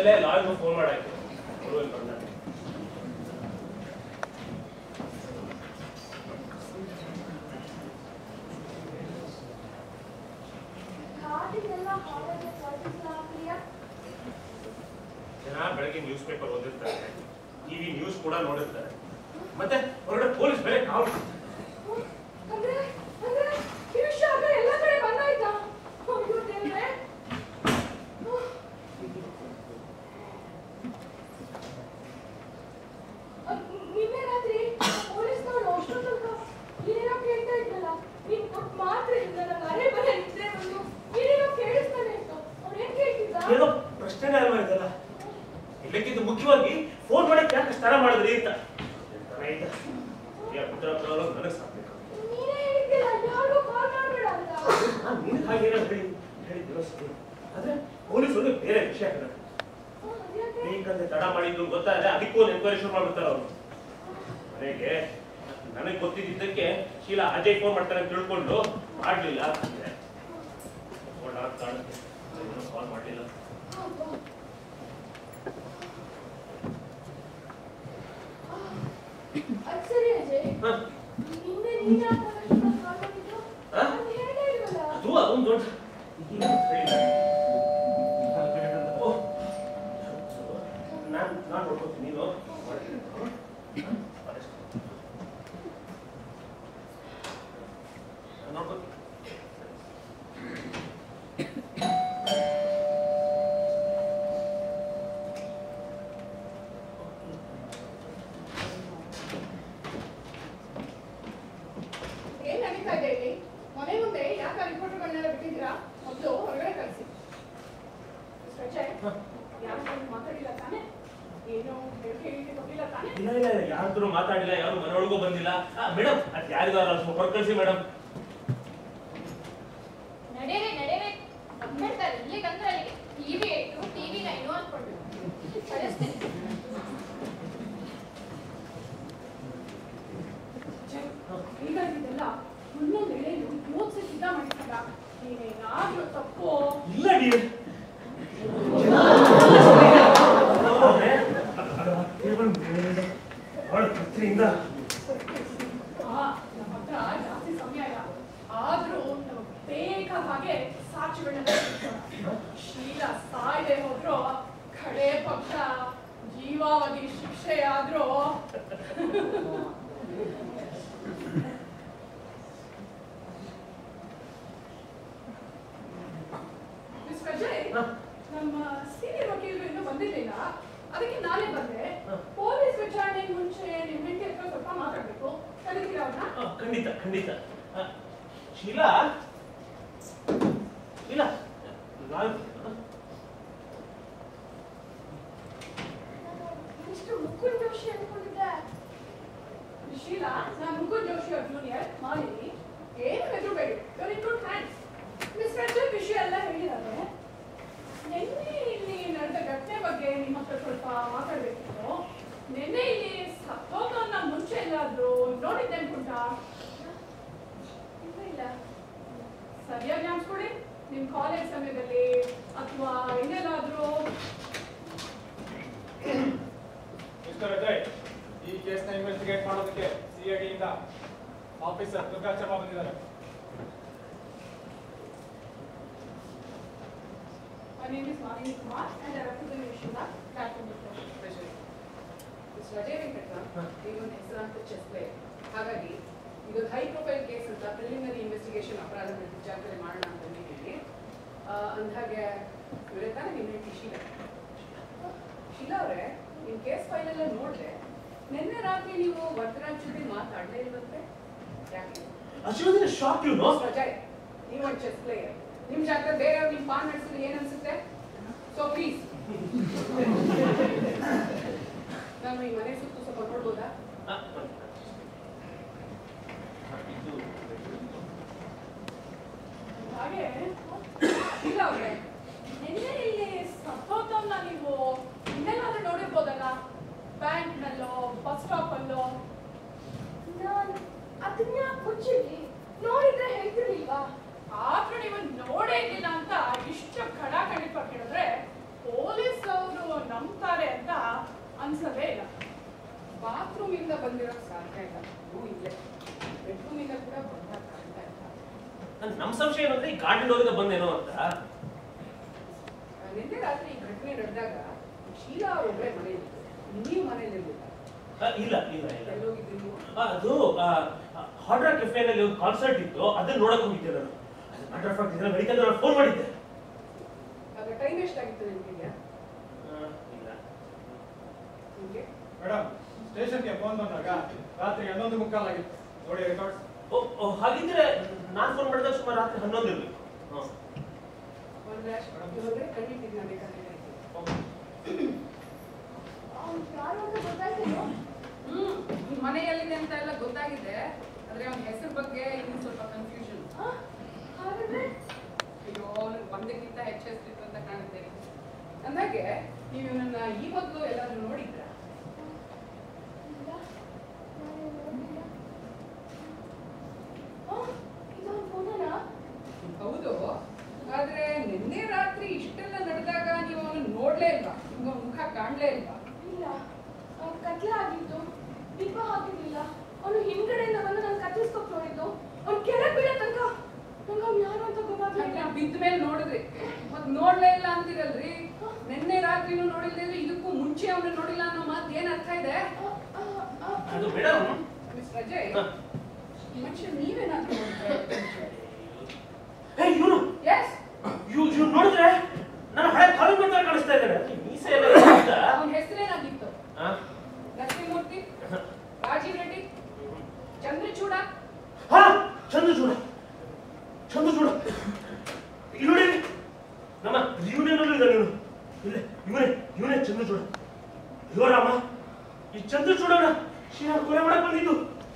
ಆಮೇಲೆ ಲಾಯ್ಗೂ ಫೋನ್ ಮಾಡಾಯ್ತು ಅವರು ಇಲ್ಲಿ ಬಂದ ಕಾಡಿಗೆಲ್ಲ ಹಾಳಾಗಿ ಕಳ್ಸಿಲ್ಲ ಪ್ರಿಯಾ ಜನ ಬೆಳಗ್ಗೆ ನ್ಯೂಸ್ ಪೇಪರ್ ಓದಿರ್ತಾರೆ ಟಿವಿ ನ್ಯೂಸ್ ಕೂಡ ನೋಡಿರ್ತಾರೆ ಮತ್ತೆ ಹೊರಗಡೆ ಪೊಲೀಸ್ ಬೇರೆ ಕಾವಲು ಅಂದ್ರೆ ಅಂದ್ರೆ ಈ ವಿಷಯ ಆಗ ಎಲ್ಲ ಕಡೆ ಬಂದಾಯ್ತಾ ಅಯ್ಯೋ ದೇವ್ರೆ ಅಹ್, ನಿನ್ನೆ ರಾತ್ರಿ ಪೊಲೀಸ್ನವ್ರು ಅಷ್ಟೊತ್ತು ತನಕ ಏನೇನೋ ಕೇಳ್ತಾ ಇದ್ನಲ್ಲ ನೀನ್ ಕೊಟ್ಟು ಮಾತ್ರ ಇಲ್ಲ ನಂಗೆ ಅರೆ ಬರೆ ನಿದ್ರೆ ಬಂದು ಏನೇನೋ ಕೇಳಿಸ್ತಾನೆ ಇತ್ತು ಅವ್ನು ಏನ್ ಕೇಳ್ತಿದ್ದ ಏನೋ ಪ್ರಶ್ನೆನೇ ಅಲ್ವಾ ಇದೆಲ್ಲ ಎಲ್ಲಕ್ಕಿಂತ ಮುಖ್ಯವಾಗಿ ಫೋನ್ ಮಾಡಕ್ಕೆ ಯಾಕೆ ಸ್ನಾನ ಮಾಡಿದ್ರಿ ಅಂತ ಹೇಳ್ತಾನೆ ಇದ್ದ ಈ ಪುತ್ರ ಬರೋರು ನನಗೆ ಸಾಕ್ಬೇಕು ನೀನೇ ಹೇಳಿದ್ದಿಲ್ಲ ಯಾರಿಗೂ ಕಾಲ್ ಮಾಡ್ಬೇಡ ಅಂತ ನಾನು ನಿನಗೆ ಹಾಗೇನೋ ಹೇಳಿ ಹೇಳಿದ್ದಿರೋ ಸರಿ ಆದ್ರೆ ಪೊಲೀಸರು ಬೇರೆ ವಿಷಯ ಕಣ ಹ್ಮ್, ಅದ್ಯಾಕೆ? ಬೇಕಂದ್ರೆ ತಡ ಮಾಡಿದ್ದು ಗೊತ್ತಾದ್ರೆ ಅದಕ್ಕೂ ಒಂದು ಎನ್ಕ್ವೈರಿ ಶುರು ಮಾಡ್ಬಿಡ್ತಾರೆ ಅವರು ಮನೆಗೆ ನನಗೆ ಗೊತ್ತಿದ್ದಕ್ಕೆ ಶೀಲಾ ಅಜಯ್ ಫೋನ್ ಮಾಡ್ತಾರೆ ಅಂತ ತಿಳ್ಕೊಂಡು ಮಾಡ್ಲಿಲ್ಲ ಅಂದ್ರೆ ಕಾಲ್ ಮಾಡಲಿಲ್ಲ ಹೌದಾ? ಅದ್ ಸರಿ ಅಜಯ್ ಹಾ ನಿನ್ನೆ ನೀನ್ ಯಾಕೆ ಅಷ್ಟೊಂದು ಕಾಲ್ ಮಾಡಿದ್ದು? ಹಾ? ನಾನ್ ಹೇಳ್ದೆ ಇಲ್ವಲ್ಲ? ಅದು ಅದೊಂದು ದೊಡ್ಡ ನಾನು ನಾನು ನೋಡ್ಕೊತೀನಿ ನೀನು ನೋಡ್ಕೊತೀನಿ ಏನ್ ನಡೀತಾ ಇದೆ ಇಲ್ಲಿ ಮನೆ ಮುಂದೆ ಯಾಕೆ ರಿಪೋರ್ಟರ್ಗಳನ್ನೆಲ್ಲ ಬಿಟ್ಟಿದ್ದೀರಾ ಮೊದಲು ಹೊರಗಡೆ ಕಳಿಸಿ ಅಜಯ್ ಯಾರು ಮಾತಾಡಿಲ್ಲ ತಾನೆ ಏನು ಹೇಳಿಕೆ ಹೇಳಿಕೆ ಕೊಟ್ಟಿಲ್ಲ ತಾನೆ ಇಲ್ಲ ಇಲ್ಲ ಯಾರು ಮಾತಾಡಿಲ್ಲ ಯಾರು ಮನೆಯೊಳಗೂ ಬಂದಿಲ್ಲ ಮೇಡಮ್ ಅದು ಯಾರಿಗಾರ ಸ್ವಲ್ಪ ಹೊರ ಕಳಿಸಿ ಮೇಡಮ್ ನಡೆಯರೆ ನಡೆಯರೆ ಬಂದ್ಬಿಡ್ತಾರೆ ಇಲ್ಲಿಗೆ ಅಂದ್ರೆ ಅಲ್ಲಿಗೆ ಟಿವಿ ಇಟ್ಟು ಟಿವಿ ನೈನು ಅನ್ಕೊಂಡು ಕಳಿಸ್ತೀನಿ ಅಜಯ್ ಈಗ ಇದೆಲ್ಲ ಒಂದೊಂದು ಎಳೆಯನ್ನು ಯೋಚಿಸಿ ಸಿದ್ಧ ಮಾಡಿಕೊಂಡ ನೀನೇನಾದ್ರೂ ತಪ್ಪು ಇಲ್ಲ ಡಿಯರ್ ಅವಳ ಕತ್ರಿಯಿಂದ ಆ, ನಮ್ಮ ಹತ್ರ ಜಾಸ್ತಿ ಸಮಯ ಇಲ್ಲ ಆದ್ರೂ ನಮಗೆ ಬೇಕಾದ ಹಾಗೆ ಸಾಕ್ಷಿಗಳನ್ನ ಇಟ್ಕೊಳ್ಳೋಣ. ಶೀಲ ಸಾಯದೆ ಹೋದ್ರು ಕಡೆ ಪಕ್ಷ ಜೀವಾವಧಿ ಶಿಕ್ಷೆ ಆದ್ರೂ ಮಿಸ್ ಅಜಯ್ ಹ. ನಮ್ಮ ಸೀನಿಯರ್ ವಕೀಲರು ಇನ್ನೂ ಬಂದಿರಲಿಲ್ಲ ಅದಕ್ಕೆ ನಾನೇ ಬಂದೆ ಹ. ಪೊಲೀಸ್ ವಿಚಾರಣೆ ಮುಂಚೆ ನಿಮ್ಮ ಹೆಂಡತಿ ಹತ್ರ ಸ್ವಲ್ಪ ಮಾತಾಡ್ಬೇಕು ಕರೀತೀರಾ ಅವ್ರನ್ನ ಆ, ಖಂಡಿತ ಖಂಡಿತ ಆ, ಶೀಲಾ ಶೀಲಾ ನಾನು ಮಿಸ್ಟರ್ ಮುಕುಂದ್ ಜೋಶಿ ಅನ್ಕೊಂಡಿದ್ದೆ ಶೀಲಾ ನಾನು ಮುಕುಂದ್ ಜೋಶಿ ಅವ್ರ ಜೂನಿಯರ್ ಮಾಲಿನಿ ಏನು ಹೆದರಬೇಡಿ your in good hands miss Rajat ವಿಷಯ ಎಲ್ಲ ಹೇಳಿದ್ದಾರೆ ನಿನ್ನೆ ಇಲ್ಲಿ ನಡೆದ ಘಟನೆ ಬಗ್ಗೆ ನಿಮ್ಮ ಹತ್ರ ಸ್ವಲ್ಪ ಮಾತಾಡ್ಬೇಕಿತ್ತು ನಿನ್ನೆ ಇಲ್ಲಿ ಸತ್ತೋದನ್ನ ಮುಂಚೆ ಎಲ್ಲಾದ್ರೂ ನೋಡಿದ್ದೆ ಅನ್ಕೊಂಡಾ ಇಲ್ಲ ಇಲ್ಲ ಸರಿಯಾಗಿ ಜ್ಞಾಪಿಸ್ಕೊಡಿ ನಿಮ್ಮ ಕಾಲೇಜ್ ಸಮಯದಲ್ಲಿ ಅಥವಾ ಇನ್ನೆಲ್ಲಾದ್ರೂ ಮಿಸ್ಟರ್ ಅಜಯ್ ಈ ಕೇಸ್ನ ಇನ್ವೆಸ್ಟಿಗೇಟ್ ಮಾಡೋದಕ್ಕೆ ಸಿಐಡಿಯಿಂದ ಆಫೀಸರ್ ದುರ್ಗಾಚರ್ಮ ಬಂದಿದ್ದಾರೆ My name is Malini Kumar and I represent Yeshua, platform treasury. Mister Ajay Venkatram ನೀವೊಂದು ಹೆಸರಾಂತ ಚೆಸ್ ಪ್ಲೇಯರ್ ಹಾಗಾಗಿ ಇದೊಂದು ಹೈ ಪ್ರೊಫೈಲ್ ಕೇಸ್ ಅಂತ ಪ್ರಿಲಿಮಿನರಿ ಇನ್ವೆಸ್ಟಿಗೇಷನ್ ಅಪರಾಧ ವಿಚಾರಣೆ ಮಾಡೋಣ ಅಂತ ಹೇಳಿ ಅಂದಾಗೆ ಇವರೇ ತಾನೇ ನಿಮ್ಮ ಹೆಂಡತಿ ಶೀಲಾ ಶೀಲಾ ಅವರೇ ನಿಮ್ಮ ಕೇಸ್ ಫೈಲ್ ಎಲ್ಲ ನೋಡಿದೆ ನಿನ್ನೆ ರಾತ್ರಿ ನೀವು ವರ್ತರಾಜ್ ಜೊತೆ ಮಾತಾಡಲೇ ಇಲ್ವಂತೆ ಯಾಕೆ ಅಶ್ವದಿನ shock you know mister Ajay ನೀವೊಂದು ಚೆಸ್ ಪ್ಲೇಯರ್ ನಿಮ್ಮ ಜಾಗ ಬೇರೆಯವ್ರು ನಿಮ್ಮ ಪಾನ್ ನಡೆಸಿದ್ರೆ ಏನು ಅನ್ಸುತ್ತೆ ಸೊ ಪ್ಲೀಸ್ ನಾನು ಈ ಮನೆ ಸುತ್ತು ಸ್ವಲ್ಪ ನೋಡ್ಬೋದಾ ಹಾಗೆ ಇಲ್ಲ ಅವ್ರೆ ನಿನ್ನೆ ಇಲ್ಲಿ ಸತ್ತೋತವನ್ನ ನೀವು ಇನ್ನೆಲ್ಲಾದ್ರೂ ನೋಡಿರ್ಬೋದಲ್ಲ ಬ್ಯಾಂಕ್ನಲ್ಲೋ ಬಸ್ ಸ್ಟಾಪಲ್ಲೋ ನಾನು ಅದನ್ನ ಮುಚ್ಚಿದ್ವಿ ನೋಡಿದ್ರೆ ಹೇಳ್ತಿರ್ಲಿಲ್ವಾ ಆದ್ರೂ ನೀವು ನೋಡೇ ಇರ್ಲಿಲ್ಲ ಅಂತ ಇಷ್ಟು ಖಡ ಖಂಡಿತವಾಗಿ ಹೇಳಿದ್ರೆ ಪೊಲೀಸ್ ಅವರು ನಂಬ್ತಾರೆ ಅಂತ ಅನ್ಸೋದೇ ಇಲ್ಲ ಬಾತ್ರೂಮ್ ಇಂದ ಬಂದಿರೋಕ್ ಸಾಧ್ಯ ಇಲ್ಲ ಅದು ಇಲ್ಲೇ ಬೆಡ್ರೂಮ್ ಇಂದ ಕೂಡ ಬಂದಾಗ ಕಾಣ್ತಾ ಇಲ್ಲ ನನ್ ನಮ್ ಸಂಶಯ ಏನಂದ್ರೆ ಈ ಗಾರ್ಡನ್ ಡೋರಿಂದ ಬಂದೇನೋ ಅಂತ ನಿನ್ನೆ ರಾತ್ರಿ ಈ ಘಟನೆ ನಡೆದಾಗ ಶೀಲಾ ಅವರೊಬ್ಬರೇ ಮನೆಯಲ್ಲಿ ನೀವು ಮನೆಯಲ್ಲಿರ್ಲಿಲ್ಲ ಆ, ಇಲ್ಲ ಇಲ್ಲ ಇಲ್ಲ ಎಲ್ಲೋಗಿದ್ರಿ ನೀವು ಆ, ಅದು ಹಾರ್ಡ್ರಾ ಕೆಫೆನಲ್ಲಿ ಒಂದು ಕಾನ್ಸರ್ಟ್ ಇತ್ತು ಅದನ್ನ ನೋಡಕ್ ಹೋಗಿದ್ದೆ ನಾನು ಮ್ಯಾಟರ್ ಆಫ್ ಇದನ್ನ ಬೆಳಿಗ್ಗೆ ನಾನು ಫೋನ್ ಮಾಡಿದ್ದೆ ಆಗ ಟೈಮ್ ಎಷ್ಟಾಗಿತ್ತು ನಿಮ್ಗೆ ಆ, ಇಲ್ಲ ನಿಮ್ಗೆ ಮೇಡಮ್ ಸ್ಟೇಷನ್ಗೆ ಫೋನ್ ಬಂದಾಗ ರಾತ್ರಿ ಹನ್ನೊಂದು ಮುಕ್ಕಾಲಾಗಿತ್ತು ನೋಡಿ ರೆಕಾರ್ಡ್ಸ್ ಓ ಓ, ಹಾಗಿದ್ರೆ ನಾನ್ ಫೋನ್ ಮಾಡಿದಾಗ ಸುಮಾರು ರಾತ್ರಿ ಹನ್ನೊಂದು ಇರ್ಬೇಕು ಹಾ. ಒಂದು ಇವಾಗ ಕಣ್ಣಿಟ್ಟಿದ್ದು ನಾನು ಬೇಕಾದ್ರೆ ಅವ್ನು ಯಾರು ಅಂತ ಗೊತ್ತಾಯ್ತೇನೋ ಹ್ಮ್ ನಿಮ್ ಮನೆಯಲ್ಲಿದೆ ಅಂತ ಎಲ್ಲ ಗೊತ್ತಾಗಿದೆ ಆದ್ರೆ ಅವನ ಹೆಸರು ಬಗ್ಗೆ ಇನ್ನು ಸ್ವಲ್ಪ ಕನ್ಫ್ಯೂಷನ್ ಆ, ಹಾಗಾದ್ರೆ ಅಯ್ಯೋ ಅವ್ನಿಗೆ ಒಂದಕ್ಕಿಂತ ಹೆಚ್ಚು ಹೆಸರಿತ್ತು ಅಂತ ಕಾಣುತ್ತೆ ಅಂದಾಗೆ ನೀವು ಇವನನ್ನ ಈ ಮೊದಲು ಎಲ್ಲಾದ್ರೂ ನೋಡಿದ್ರ ಇಲ್ಲ ನಾನು ನೋಡ್ಲಿಲ್ಲ ಆ, ಇದು ಅವ್ನ್ ಫೋನೇನಾ? ಹೌದು ಆದ್ರೆ ನಿನ್ನೆ ರಾತ್ರಿ ಇಷ್ಟೆಲ್ಲ ನಡೆದಾಗ ನೀವು ಅವನನ್ನ ನೋಡ್ಲೇ ಇಲ್ವಾ ನಿಮ್ಗೆ ಅವ್ನ ಮುಖ ಕಾಣ್ಲೇ ಇಲ್ವಾ ಇಲ್ಲ ಅವ್ನ್ ಕತ್ಲೆ ಆಗಿತ್ತು ದೀಪ ಹಾಕಿರ್ಲಿಲ್ಲ ಅವನು ಹಿಂದ್ಗಡೆಯಿಂದ ಬಂದು ನಾನು ಕತ್ತಿಸ್ಕೊಕ್ ನೋಡಿದ್ದು ಅವ್ನು ಕೆಳಗೆ ಬೀಳೋ ತನಕ ನಂಗೆ ಅವ್ನು ಯಾರು ಅಂತ ಗೊತ್ತಾಗ್ಲಿಲ್ಲ ಹಾಗೆ ಬಿದ್ದ ಮೇಲೆ ನೋಡಿದ್ರಿ ಮತ್ ನೋಡ್ಲೇ ಇಲ್ಲ ಅಂತಿರಲ್ರಿ ನಿನ್ನೆ ರಾತ್ರಿನೂ ನೋಡಿಲ್ದೇ ಇದ್ರೆ ಇದಕ್ಕೂ ಮುಂಚೆ ಅವನ ನೋಡಿಲ್ಲ ಅನ್ನೋ ಮಾತು ಏನ್ ಅರ್ಥ ಇದೆ ಆ, ಆ, ಆ, ಅದು ಮೇಡಮ್ ಮಿಸ್ ಅಜಯ್ ಹಾ. ಈ ಮನುಷ್ಯ ನೀವೇನಾದ್ರೂ ನೋಡಿದ್ರೆ ಹೇ ಇವ್ರು ಎಸ್ ಇವ್ ಇವ್ ನೋಡಿದ್ರೆ ನನ್ನ ಹಳೆ ಕಾಲೇಜ್ ತರ ಕಾಣಿಸ್ತಾ ಇದ್ದಾರೆ ಮೀಸೆ ಎಲ್ಲ ಇದೆ ಅಂತ. ಅವನ ಹೆಸರೇನಾಗಿತ್ತು ಆ? ನರಸಿಂಹಮೂರ್ತಿ ರಾಜೀವ್ ರೆಡ್ಡಿ ಚಂದ್ರಚೂಡ ಹಾ ಚಂದ್ರಚೂಡ ಚಂದ್ರಚೂಡ ಇಲ್ಲಿ ನೋಡಿ ನಮ್ಮ ರಿಯೂನಿಯನ್ ಅಲ್ಲಿ ಇದ್ದಾನೆ ಇವನು ಇಲ್ಲ ಇವನೇ ಇವನೇ ಚಂದ್ರಚೂಡ ಅಯ್ಯೋ ರಾಮ ಈ ಚಂದ್ರಚೂಡನ ಶ್ರೀರಾಮ್ ಕೊಲೆ ಮಾಡಕ್ ಬಂದಿದ್ದು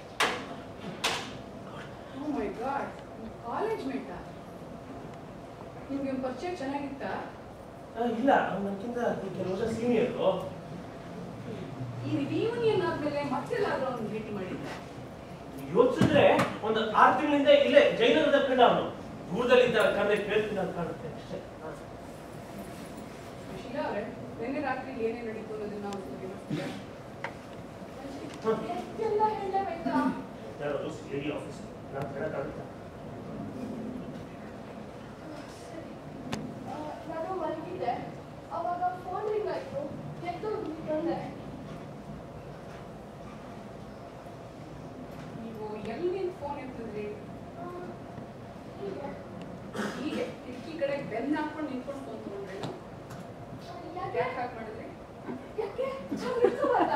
ಓ ಮೈ ಗಾಡ್ ಕಾಲೇಜ್ ಮೇಟ ನಿಮ್ಗೆ ಪರಿಚಯ ಚೆನ್ನಾಗಿತ್ತಾ ಆ, ಇಲ್ಲ ಅವ್ನು ನನ್ಕಿಂತ ಕೆಲವು ವರ್ಷ ಸೀನಿಯರು ಈ ರಿಯೂನಿಯನ್ ಆದ್ಮೇಲೆ ಮತ್ತೆಲ್ಲಾದ್ರೂ ಅವ್ನು ಭೇಟಿ ಮಾಡಿದ್ದ ಯೋಚಿಸಿದ್ರೆ ಒಂದು ಆರು ತಿಂಗಳಿಂದ ಇಲ್ಲೇ ಜೈನರದ ಕಂಡ ಅವನು ದೂರದಲ್ಲಿ ಇದ್ದ ಕಣ್ಣೆ ಕೇಳ್ತೀನಿ ಅಂತ ಕಾಣುತ್ತೆ ಅಷ್ಟೇ ಹಾ. ಶೀಲಾ ಅವರೇ ನಿನ್ನೆ ರಾತ್ರಿ ಏನೇ ನಡೀತು ಅನ್ನೋದನ್ನ ನಾವು ವಿವರಿಸ್ತೀರಾ ಎಲ್ಲ ಹೇಳಬೇಕಾ ಯಾರದು ಸಿ ಆಫೀಸ್ ನಾನು ಹೇಳಕ್ಕಾಗುತ್ತಾ ಸರಿ ಆ, ನಾನು ಮಲಗಿದ್ದೆ ಅವಾಗ ಫೋನ್ ರಿಂಗ್ ಆಯ್ತು ಎದ್ದು ಬಂದೆ ನೀವು ಎಲ್ಲಿಂದ ಫೋನ್ ಎತ್ತಿದ್ರಿ ಆ, ಹೀಗೆ ಹೀಗೆ ಕಿಟಕಿ ಕಡೆ ಬೆನ್ನ ಹಾಕೊಂಡು ನಿಂತ್ಕೊಂಡು ಫೋನ್ ತಗೊಂಡ್ರಿ ಆ, ಯಾಕೆ ಯಾಕೆ ಹಾಗೆ ಮಾಡಿದ್ರಿ ಯಾಕೆ ಚಂದ್ರಕವಾದ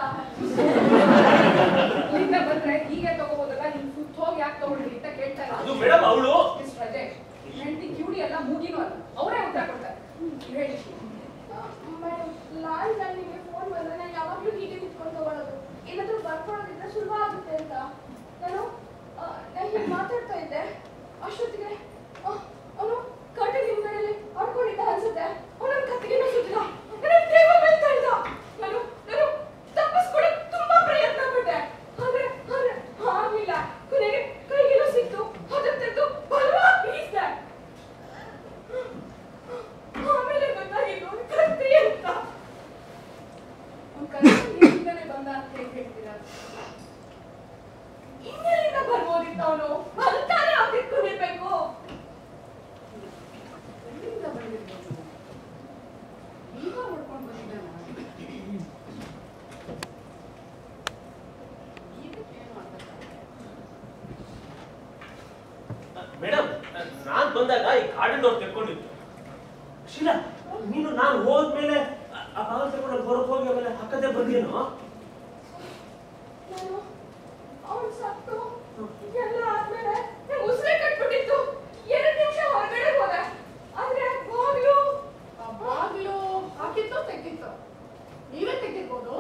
ಇಲ್ಲಿಂದ ಬಂದ್ರೆ ಹೀಗೆ ತಗೋಬೋದಲ್ಲ ನಿಮ್ ಸುತ್ತ ಹೋಗಿ ಯಾಕೆ ತಗೊಂಡ್ರಿ ಅಂತ ಕೇಳ್ತಾ ಅದು ಇದ್ದಾರೆ ಮೇಡಮ್ ಅವಳು ಮಿಸ್ ರಾಜೇಶ್ ಹೆಂಡತಿ ಕ್ಯೂಡಿ ಎಲ್ಲ ಮೂಗಿನೂ ಅಲ್ಲ ಅವರೇ ಉತ್ತರ ಕೊಡ್ತಾರೆ ನೀವು ಹೇಳಿ ಮೇಡಮ್ ಲಾಲ್ ನನಗೆ ಫೋನ್ ಬಂದ್ರೆ ನಾನು ಯಾವಾಗಲೂ ಹೀಗೆ ನಿಂತ್ಕೊಂಡು ತಗೊಳ್ಳೋದು ಏನಾದರೂ ಬರ್ಕೊಳ್ಳೋದಿದ್ರೆ ಸುಲಭ ಆಗುತ್ತೆ ಅಂತ ನಾನು ಆ, ನಾನು ಹೀಗೆ ಮಾತಾಡ್ತಾ ಇದ್ದೆ ಅಷ್ಟೊತ್ತಿಗೆ ಅವನು ಕರ್ಟನ್ ಹಿಂದ್ಗಡೆಯಲ್ಲಿ ಆಡ್ಕೊಂಡಿದ್ದ ಅನ್ಸುತ್ತೆ ಅವನ ಕತ್ತಿಗೆನೂ ಸುತ್ತಿಲ್ಲ ನನ್ನ ಟೇಬಲ್ ಬೀಳ್ತಾ ಇದ್ದ ನಾನು ನಾನು ತಪ್ಪಿಸ್ಕೊಳ್ಳೋಕೆ ತುಂಬಾ ಪ್ರಯತ್ನ ಪಟ್ಟೆ ಆದ್ರೆ ಆದ್ರೆ ಆಗ್ಲಿಲ್ಲ ಕೊನೆಗೆ ಕೈಗೆಲ್ಲೂ ಸಿಕ್ತು ಅದನ್ನ ತೆಗೆದು ಬಲವಾಗಿ ಬೀಸ್ದೆ ಆಮೇಲೆ ಗೊತ್ತಾಗಿದ್ದು ಅವ್ನ್ ಕತ್ತಿ ಅಂತ ಅವ್ನ ಕನ್ನಡಿಯಿಂದಲೇ ಬಂದ ಅಂತ ಹೇಗೆ ಹೇಳ್ತೀರಾ ಇನ್ನೆಲ್ಲಿಂದ ಬರ್ಬೋದಿತ್ತು ಅವನು ಅಂತಾನೆ ಆಗಿಟ್ಕೊಂಡಿರ್ಬೇಕು ಎಲ್ಲಿಂದ ಬಂದಿರ್ಬೋದು ಈಗ ಹೊಡ್ಕೊಂಡು ಬಂದಿದ್ದಾನ ಇದಕ್ಕೇನು ಅರ್ಥ ಆಗ್ತಿಲ್ಲ. ಮೇಡಮ್ ನಾನ್ ಬಂದಾಗ ಈ ಗಾರ್ಡನ್ ಡೋರ್ ತೆಕ್ಕೊಂಡಿದ್ದು ಶೀಲಾ ನೀನು ನಾನು ಹೋದ್ಮೇಲೆ ಆ- ಆ ಬಾಗಿಲು ತಗೊಂಡು ಹೊರಗೆ ಹೋಗಿ ಆಮೇಲೆ ಹಾಕದೆ ಬಂದೇನೋ ನಾನು ಅವನು ಸತ್ತು ಎಲ್ಲ ಆದ್ಮೇಲೆ ನಂಗೆ ಉಸಿರೇ ಕಟ್ಬಿಟ್ಟಿತ್ತು ಎರಡು ನಿಮಿಷ ಹೊರಗಡೆ ಹೋದೆ ಆದ್ರೆ ಬಾಗ್ಲು ಆ ಬಾಗ್ಲು ಹಾಕಿತ್ತೋ ತೆಗಿತ್ತೋ ನೀವೇ ತೆಗಿರ್ಬೋದು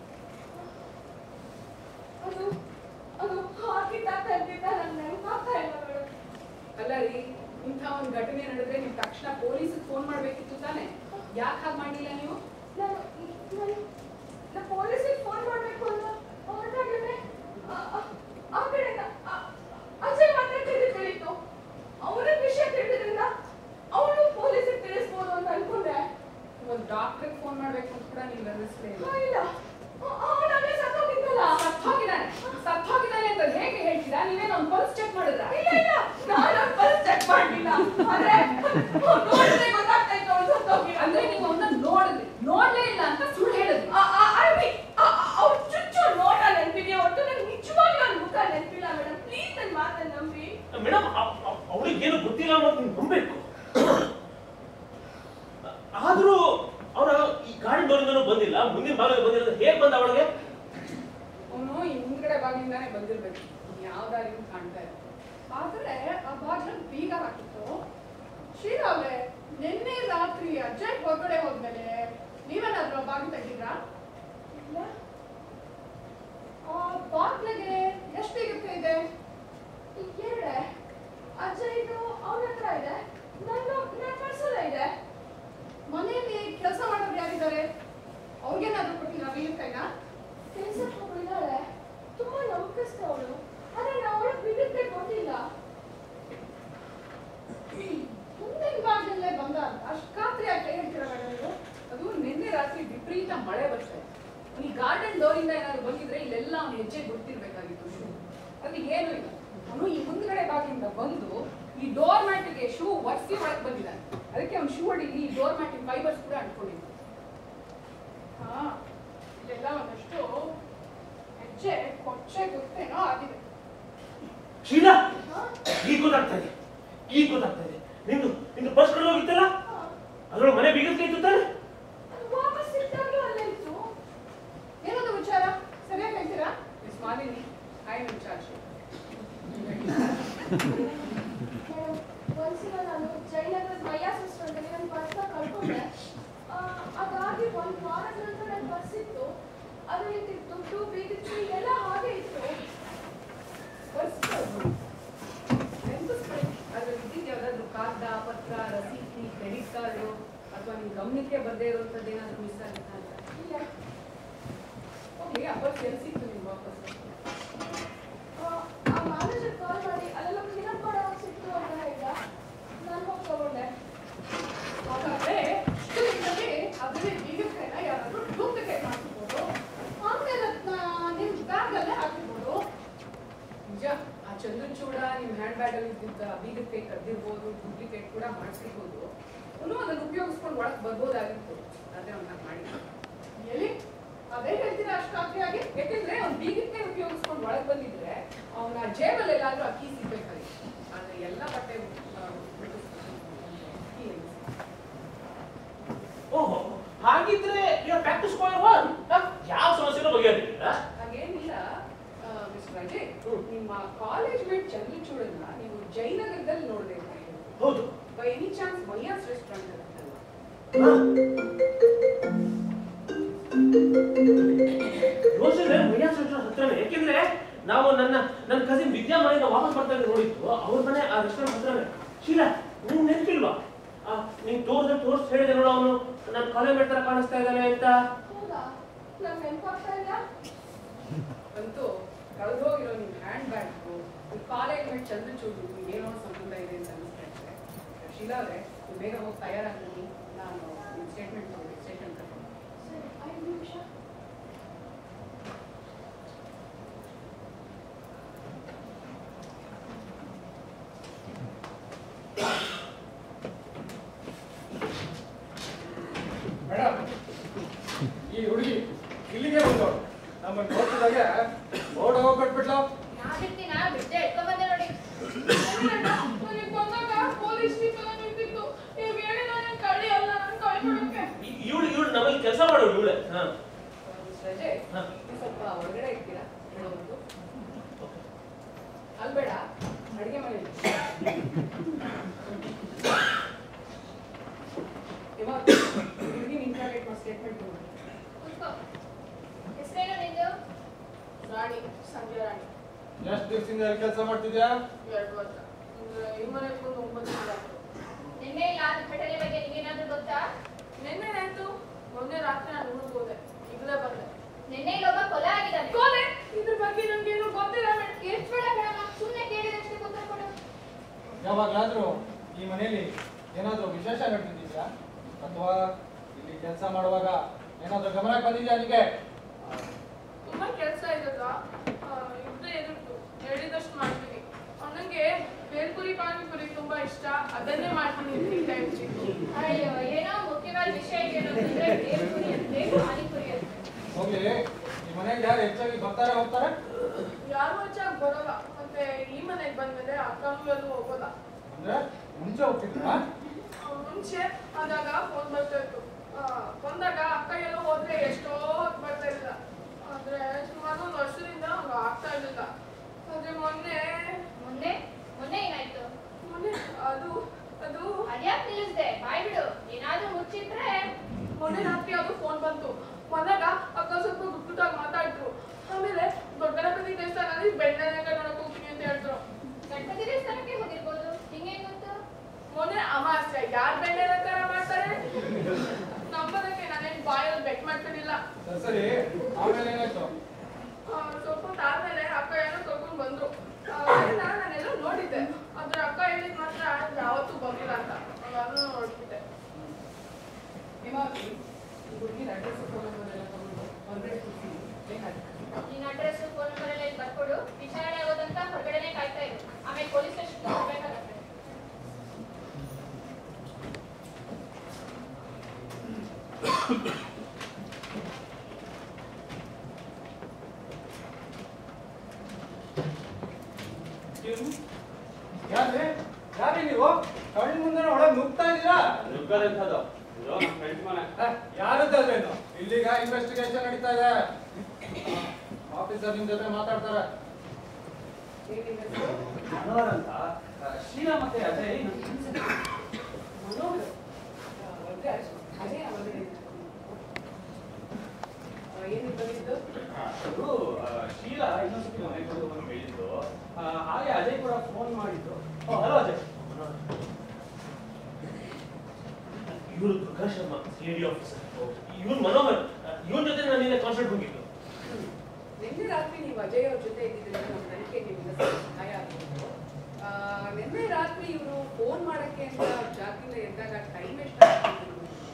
ಅದು ಅದು ಹಾಕಿದ್ದ ತೆಗ್ದಿದ್ದ ನಂಗೆ ನೆನಪಾಗ್ತಾ ಇಲ್ಲ ಮೇಡಮ್ ಅಲ್ಲ ರೀ ಇಂಥ ಒಂದು ಘಟನೆ ನಡೆದ್ರೆ ನೀವು ತಕ್ಷಣ ಪೊಲೀಸಿಗೆ ಫೋನ್ ಮಾಡ್ಬೇಕಿತ್ತು ತಾನೆ ಯಾಕೆ ಹಾಗೆ ಮಾಡಿಲ್ಲ ನೀವು ನಾನು ನಾನು ನಾನು ಪೊಲೀಸಿಗೆ ಫೋನ್ ಮಾಡಬೇಕು ಅಂತ ಹೊರಟಾಗಲೇ ಆ ಕಡೆಯಿಂದ ಆ- ಮುಂದ್ಗಡೆ ಬಾಗಿಲಿಂದಾನೆ ಬಂದಿರ್ಬೇಕು ಯಾವ ದಾರಿನೂ ಕಾಣ್ತಾ ಇಲ್ಲ ಆದ್ರೆ ಆ ಬಾಗಿಲಲ್ಲಿ ಬೀಗ ಹಾಕಿತ್ತು ಶೀಲಾ ಅವ್ರೆ ನಿನ್ನೆ ರಾತ್ರಿ ಅಜ್ಜಯ್ ಹೊರಗಡೆ ಹೋದ್ಮೇಲೆ ನೀವೇನಾದ್ರೂ ಆ ಬಾಗಿಲು ತೆಗ್ದಿದ್ರಾ ಇಲ್ಲ ಆ ಬಾಗ್ಲಿಗೆ ಎಷ್ಟು ಬೀಗತ್ತೆ ಇದೆ ಎರಡೆ ಅಜ್ಜ ಇದು ಅವನ ಹತ್ರ ಇದೆ ನನ್ನ ನನ್ನ ಪರ್ಸಲ್ಲ ಇದೆ ಮನೆಯಲ್ಲಿ ಕೆಲಸ ಮಾಡೋರು ಯಾರಿದ್ದಾರೆ ಅವ್ರಿಗೇನಾದ್ರೂ ಕೊಟ್ಟಿಲ್ಲ ಬೀಗ ಕೈನ ಕೆಲ್ಸಕ್ಕೆ ಹೋಗಿದ್ದಾಳೆ ತುಂಬಾ ನಂಬಿಕಸ್ತ ಅವಳು ಆದ್ರೆ ನಾವು ಅವಳು ಬಿಡುತ್ತೆ ಕೊಟ್ಟಿಲ್ಲ ಮುಂದಿನ ಬಾಗಿಲಲ್ಲೇ ಬಂದ ಅಂತ ಅಷ್ಟು ಖಾತ್ರಿ ಯಾಕೆ ಹೇಳ್ತೀರಾ ಮೇಡಮ್ ನೀವು ಅದು ನಿನ್ನೆ ರಾತ್ರಿ ವಿಪರೀತ ಮಳೆ ಬರ್ತಾ ಇದೆ ಈ ಗಾರ್ಡನ್ ಡೋರಿಂದ ಏನಾದ್ರು ಬಂದಿದ್ರೆ ಇಲ್ಲೆಲ್ಲ ಅವ್ನು ಹೆಜ್ಜೆ ಗುರ್ತಿರ್ಬೇಕಾಗಿತ್ತು ಶೂ ಅದು ಏನೂ ಇಲ್ಲ ಅವನು ಈ ಮುಂದ್ಗಡೆ ಬಾಗಿಲಿಂದ ಬಂದು ಈ ಡೋರ್ ಮ್ಯಾಟಿಗೆ ಶೂ ಒರೆಸಿ ಒಳಗೆ ಬಂದಿದ್ದಾನೆ ಅದಕ್ಕೆ ಅವ್ನು ಶೂ ಅಡಿಲಿ ಈ ಡೋರ್ ಮ್ಯಾಟಿನ ಫೈಬರ್ಸ್ ಕೂಡ ಅಂಟ್ಕೊಂಡಿದ್ದ ಹಾ ಇದೆಲ್ಲ ಒಂದಷ್ಟು ಹೆಜ್ಜೆ ಕೊಚ್ಚೆ ಗೊತ್ತೇನೋ ಆಗಿದೆ ಶೀಲಾ ಈಗ ಗೊತ್ತಾಗ್ತಾ ಇದೆ ಈಗ ಗೊತ್ತಾಗ್ತಾ ಇದೆ ನಿಂದು ನಿಂದು ಬಸ್ ಕಡೆ ಹೋಗಿತ್ತಲ್ಲ ಅದ್ರೊಳಗೆ ಮನೆ ಬೀಗದ ಕೈ ತಾನೆ ಅದು ವಾಪಸ್ ಸಿಕ್ಕಾಗ್ಲೂ ಅಲ್ಲೇ ಇತ್ತು ಏನದು ವಿಚಾರ ಸರಿಯಾಗಿ ಹೇಳ್ತೀರಾ miss Malini I am charge madam, ಒಂದ್ಸಲ ನಾನು ಜಯನಗರದ ಮಯ್ಯ ರೆಸ್ಟೋರೆಂಟಲ್ಲಿ ನನ್ನ ಪರ್ಸ್ನ ಕಳ್ಕೊಂಡೆ ಆ, ಅದಾಗಿ ಒಂದು ವಾರದ ನಂತರ ನನ್ನ ಪರ್ಸ್ ಇತ್ತು ಅದರಲ್ಲಿ ದುಡ್ಡು ಬೀಗಿತ್ತು ಎಲ್ಲ ಹಾಗೆ ಇತ್ತು ನೆನಪಿಸ್ಕೊಳ್ಳಿ ಅದ್ರಲ್ಲಿ ಇದ್ದಿದ್ದು ಯಾವ್ದಾದ್ರು ಕಾಗದ ಪತ್ರ ರಸೀತಿ ಕ್ರೆಡಿಟ್ ಕಾರ್ಡು ಅಥವಾ ನಿಮ್ ಗಮನಕ್ಕೆ ಬರ್ದೇ ಇರುವಂಥದ್ದು ಏನಾದ್ರು ಮಿಸ್ ಆಗುತ್ತಾ ಅಂತ ಇಲ್ಲ ಹೋಗಿ ಆ ಪರ್ಸ್ ಎಲ್ಲಿ ಸಿಕ್ತು ನಿಮ್ಗೆ ವಾಪಸ್ ಆ, ಆ ಮ್ಯಾನೇಜರ್ ಕಾಲ್ ಮಾಡಿ ಅಲ್ಲೆಲ್ಲ ಕ್ಲೀನ್ ಮಾಡೋ ಸಿಕ್ತು ಅಂತ ಹೇಳಿದ ನಾನು ಹೋಗಿ ತಗೊಂಡೆ ಹಾಗಾದ್ರೆ ಇಷ್ಟು ದಿನದಲ್ಲಿ ಅದರಲ್ಲಿ ಬೀಗದ ಕೈನ ಯಾರಾದ್ರೂ ಡೂಪ್ಲಿಕೇಟ್ ಮಾಡ್ತಿರ್ಬೋದು ಆಮೇಲೆ ಅದನ್ನ ನಿಮ್ ಬ್ಯಾಗಲ್ಲೇ ಹಾಕಿರ್ಬೋದು ನಿಜ ಆ ಚಂದ್ರಚೂಡ ನಿಮ್ ಹ್ಯಾಂಡ್ ಬ್ಯಾಗ್ ಅಲ್ಲಿ ಇದ್ದಿದ್ದ ಬೀಗದ ಕೈ ಕದ್ದಿರ್ಬೋದು ಡೂಪ್ಲಿಕೇಟ್ ಕೂಡ ಮಾಡಿಸಿರ್ಬೋದು ಅವನು ಅದನ್ನು ಉಪಯೋಗಿಸ್ಕೊಂಡು ಒಳಗೆ ಬರ್ಬೋದಾಗಿತ್ತು ಆದ್ರೆ ಅವ್ನ ಮಾಡಿ ಎಲ್ಲಿ ಅದೇ ಹೇಳ್ತೀರಾ ಅಷ್ಟು ಖಾತ್ರಿಯಾಗಿ ಯಾಕೆಂದ್ರೆ ಅವ್ನು ಬೀಗದ ಕೈ ಉಪಯೋಗಿಸ್ಕೊಂಡು ಒಳಗೆ ಬಂದಿದ್ರೆ ಅವನ ಜೇಬಲ್ಲಿ ಎಲ್ಲಾದ್ರೂ ಅಕ್ಕಿ ಸಿಗ್ಬೇಕಾಗಿತ್ತು ಆದ್ರೆ ಎಲ್ಲ ಬಟ್ಟೆ ಆ, ಬಿಟ್ಟು key ಎಲ್ಲಿ ಸಿಕ್ತು? ಓಹೋ ಹಾಗಿದ್ರೆ you back to square one ಯಾವ ಸಮಸ್ಯೆನೂ ಬಗೆಹರಿಲ್ಲ ಹಾಗೇನಿಲ್ಲ ಮಿಸ್ಟರ್ ಅಜಯ್ ಹ್ಮ್. ನಿಮ್ಮ ಕಾಲೇಜ್ ಮೇಟ್ ಚಂದ್ರಚೂಡನ್ನ ನೀವು ಜಯನಗರದಲ್ಲಿ ನೋಡಿದೆ ಅಂತ ಹೇಳಿದ್ರು ಹೌದು by any chance Maiyas restaurant ಇರುತ್ತಲ್ಲ ಯೋಚನೆ ಮೈಯಾ ಸೆಂಟರ್ ಹತ್ರನೇ ಯಾಕೆಂದ್ರೆ ನಾವು ನನ್ನ ನನ್ನ ಕಸಿನ್ ವಿದ್ಯಾ ಮನೆಯಿಂದ ವಾಪಸ್ ಬರ್ತಾ ಇದ್ರೆ ನೋಡಿದ್ದು ಅವ್ರ ಮನೆ ಆ ರೆಸ್ಟೋರೆಂಟ್ ಹತ್ರನೇ ಶೀಲಾ ನಿಂಗೆ ನೆನಪಿಲ್ವಾ ನೀನ್ ತೋರ್ಸ ತೋರ್ಸ್ ಹೇಳಿದೆ ನೋಡು ಅವನು ನನ್ನ ಕಾಲೇಜ್ ಮೇಟ್ ತರ ಕಾಣಿಸ್ತಾ ಇದ್ದಾನೆ ಅಂತ ಹೌದಾ ನಂಗೆ ನೆನಪಾಗ್ತಾ ಇಲ್ಲ ಅಂತೂ ಕಳೆದೋಗಿರೋ ನಿಮ್ಮ ಹ್ಯಾಂಡ್ ಬ್ಯಾಗು ನಿಮ್ಮ ಕಾಲೇಜ್ ಮೇಟ್ ಚಂದ್ರಚೂಡು ಏನೋ ಸಂಬಂಧ ಇದೆ ಅಂತ ಅನಿಸ್ತಾ ಇದೆ ಶೀಲಾ ಅವರೇ ನೀವು ಬೇಗ ಹೋಗಿ ತಯಾರಾಗ್ತೀನಿ ನಾನು ನಿಮ್ಮ ಸ್ಟೇಟ್ಮೆಂಟ್ ತಗೊಂಡು ಸ್ಟೇಟ್ಮೆಂಟ್ ತಗೊಂಡು ಸರಿ ಐದು ನಿಮಿಷ ಮೇಡಮ್ ಈ ಹುಡುಗಿ ಇಲ್ಲಿಗೆ ಬಂದವಳು ನಮ್ಮನ್ನು ನೋಡ್ತಿದ್ದಾಗೆ ಓಡ್ ಹೋಗ್ಬಿಟ್ಬಿಟ್ಲು ನಾ ಬಿಡ್ತೀನಾ ಬಿಟ್ಟೆ ಇಟ್ಕೊಂಡ್ ಬಂದೆ ನೋಡಿ ನನಗೆ ಬಂದಾಗ ಪೊಲೀಸ್ ಜೀಪ್ ಎಲ್ಲ ನಿಂತಿತ್ತು ನೀವು ಹೇಳಿ ನಾನು ಕಳ್ಳಿ ಅಲ್ಲ ನಾನು ಕಳ್ಕೊಳಕ್ಕೆ ಇವಳು ಇವಳು ನಮ್ಮಲ್ಲಿ ಕೆಲಸ ಮಾಡೋಳು ಇವಳೆ ಹಾ ಮಿಸ್ಟರ್ ಅಜಯ್ ಹಾ. ನೀವು ಸ್ವಲ್ಪ ಹೊರಗಡೆ ಇರ್ತೀರಾ ಹೇಳೋದು ಅಲ್ಬೇಡ ಅಡುಗೆ ಮನೆಯಲ್ಲಿ ಇವಾಗ ಹುಡುಗಿ ಇಂಟ್ರಾಗೇಟ್ ಮಾಡಿ ಸ್ಟೇಟ್ಮೆಂಟ್ ತಗೊಂಡು ಕೂತ್ಕೋ ಹೆಸರೇನು ನಿಂದು ರಾಣಿ ಸಂಜೆ ರಾಣಿ ಎಷ್ಟು ದಿವಸದಿಂದ ಎಲ್ಲಿ ಕೆಲಸ ಮಾಡ್ತಿದ್ಯಾ ಎರಡು ವರ್ಷ ಅಂದ್ರೆ ಈ ಮನೆಗೆ ಬಂದು ಒಂಬತ್ತು ತಿಂಗಳು ಆಯ್ತು. ನಿನ್ನೆ ಇಲ್ಲ ಆದ ಘಟನೆ ಬಗ್ಗೆ ನಿಮಗೇನಾದ್ರೂ ಗೊತ್ತಾ ನಿನ್ನೆ ಏನಾಯ್ತು ಮೊನ್ನೆ ರಾತ್ರಿ ನಾನು ಊರಿಗೆ ಹೋದೆ ಈಗಲೇ ಬಂದೆ ನಿನ್ನೆ ಇಲ್ಲೊಬ್ಬ ಕೊಲೆ ಆಗಿದ್ದಾನೆ ಕೊಲೆ ಇದ್ರ ಬಗ್ಗೆ ನನ್ಗೇನು ಗೊತ್ತಿಲ್ಲ ಮೇಡಮ್ ಎಷ್ಟು ಬೇಡ ಬೇಡಮ್ಮ ಸುಮ್ಮನೆ ಕೇಳಿದಷ್ಟೇ ಗೊತ್ತಾ ಕೊಡು ಯಾವಾಗಲಾದ್ರೂ ಈ ಮನೆಯಲ್ಲಿ ಏನಾದರೂ ವಿಶೇಷ ನಡೆದಿದ್ಯಾ ಅಥವಾ ಇಲ್ಲಿ ಕೆಲಸ ಮಾಡುವಾಗ ಏನಾದರೂ ಗಮನಕ್ಕೆ ಬಂದಿದ್ಯಾ ನಿನಗೆ ತುಂಬಾ ಕೆಲಸ ಇದಲ್ಲ ಇದ್ರೆ ಎದುರ್ತು ಹೇಳಿದಷ್ಟು ಮಾಡ್ತೀನಿ ನನಗೆ ಬೇಲ್ಪುರಿ ಪಾನಿಪುರಿ ತುಂಬಾ ಇಷ್ಟ ಅದನ್ನೇ ಮಾಡ್ತೀನಿ ಅಂತ ಹೇಳ್ತಾ ಇರ್ತೀನಿ ಅಯ್ಯೋ ಏನೋ ಮುಖ್ಯವಾದ ವಿಷಯ ಏನು ಅಂತಂದ್ರೆ ಬೇಲ್ಪುರಿ ಅಂತೆ ಪಾನಿಪುರಿ ಅಂತೆ ಹೋಗ್ಲಿ ಈ ಮನೆಗೆ ಯಾರು ಹೆಚ್ಚಾಗಿ ಬರ್ತಾರೆ ಹೋಗ್ತಾರೆ ಯಾರು ಹೆಚ್ಚಾಗಿ ಬರೋಲ್ಲ ಮತ್ತೆ ಈ ಮನೆಗೆ ಬಂದ್ಮೇಲೆ ಅಕ್ಕನೂ ಎಲ್ಲೂ ಹೋಗೋಲ್ಲ ಅಂದ್ರೆ ಮುಂಚೆ ಹೋಗ್ತಿದ್ರಾ ಆ, ಮುಂಚೆ ಆದಾಗ ಫೋನ್ ಬರ್ತಾ ಇತ್ತು ಆ, ಬಂದಾಗ ಅಕ್ಕ ಎಲ್ಲೋ ಹೋದ್ರೆ ಎಷ್ಟೋ ಹೊತ್ತು ಬರ್ತಾ ಇಲ್ಲ ಆದ್ರೆ ಸುಮಾರು ಒಂದು ವರ್ಷದಿಂದ ಹಂಗ ಆಗ್ತಾ ಯಾರ್ರಿ ಯಾರ್ರಿ ನೀವು ಕಣ್ಣು ಮುಂದೆ ಒಳಗೆ ನುಗ್ತಾ ಇದ್ದೀರಾ ನುಗ್ಗದಂಥದ್ದು ಇದು ನಮ್ಮ ಫ್ರೆಂಡ್ಸ್ ಮನೆ ಯಾರದ್ದೇನು ಇಲ್ಲಿಗ ಇನ್ವೆಸ್ಟಿಗೇಷನ್ ನಡೀತಾ ಇದೆ ಆಫೀಸರ್ ನಿಮ್ ಜೊತೆ ಮಾತಾಡ್ತಾರೆ ಏನ್ ನಿಮ್ಮ ಹೆಸರು? ಮನೋಹರ್ ಅಂತ ಆ, ಶೀಲಾ ಮತ್ತೆ ಅಜಯ್ ನನ್ನ friends. ಮನೋಹರ್ ಆ, ಒಳ್ಳೆ ಅಜ್- ಅಜಯ್ ಅವರೇ ಏನಿಗೆ ಬಂದಿದ್ದು ಅವರು ಆ, ಶೀಲಾ ಇನ್ನೊಂದ್ಸತಿ ಮನೆಗೆ ಬಂದು ಬಂದು ಹೇಳಿದ್ರು ಆ, ಹಾಗೆ ಅಜಯ್ ಕೂಡ ಫೋನ್ ಮಾಡಿದ್ರು ಹಲೋ ಅಜಯ್ ಇವರು Prakash Sharma C D officer ಇವ್ರು ಮನೋಹರ್ ಇವನ್ ಜೊತೆ ನಾನು ನಿನ್ನೆ ಕಾನ್ಸರ್ಟ್ ಹೋಗಿದ್ದು ನಿನ್ನೆ ರಾತ್ರಿ ನೀವು ಅಜಯ್ ಅವ್ರ ಜೊತೆ ಇದ್ದಿದ್ರೆ ನಮ್ಮ ತನಿಖೆ ನಿಮ್ಮಿಂದ ಸ್ವಲ್ಪ ಸಹಾಯ ಆಗಿತ್ತು ಆ, ನಿನ್ನೆ ರಾತ್ರಿ ಇವರು ಫೋನ್ ಮಾಡಕ್ಕೆ ಅಂತ ಜಾಗದಿಂದ ಎದ್ದಾಗ ಟೈಮ್ ಎಷ್ಟಾಗ್ತಿತ್ತು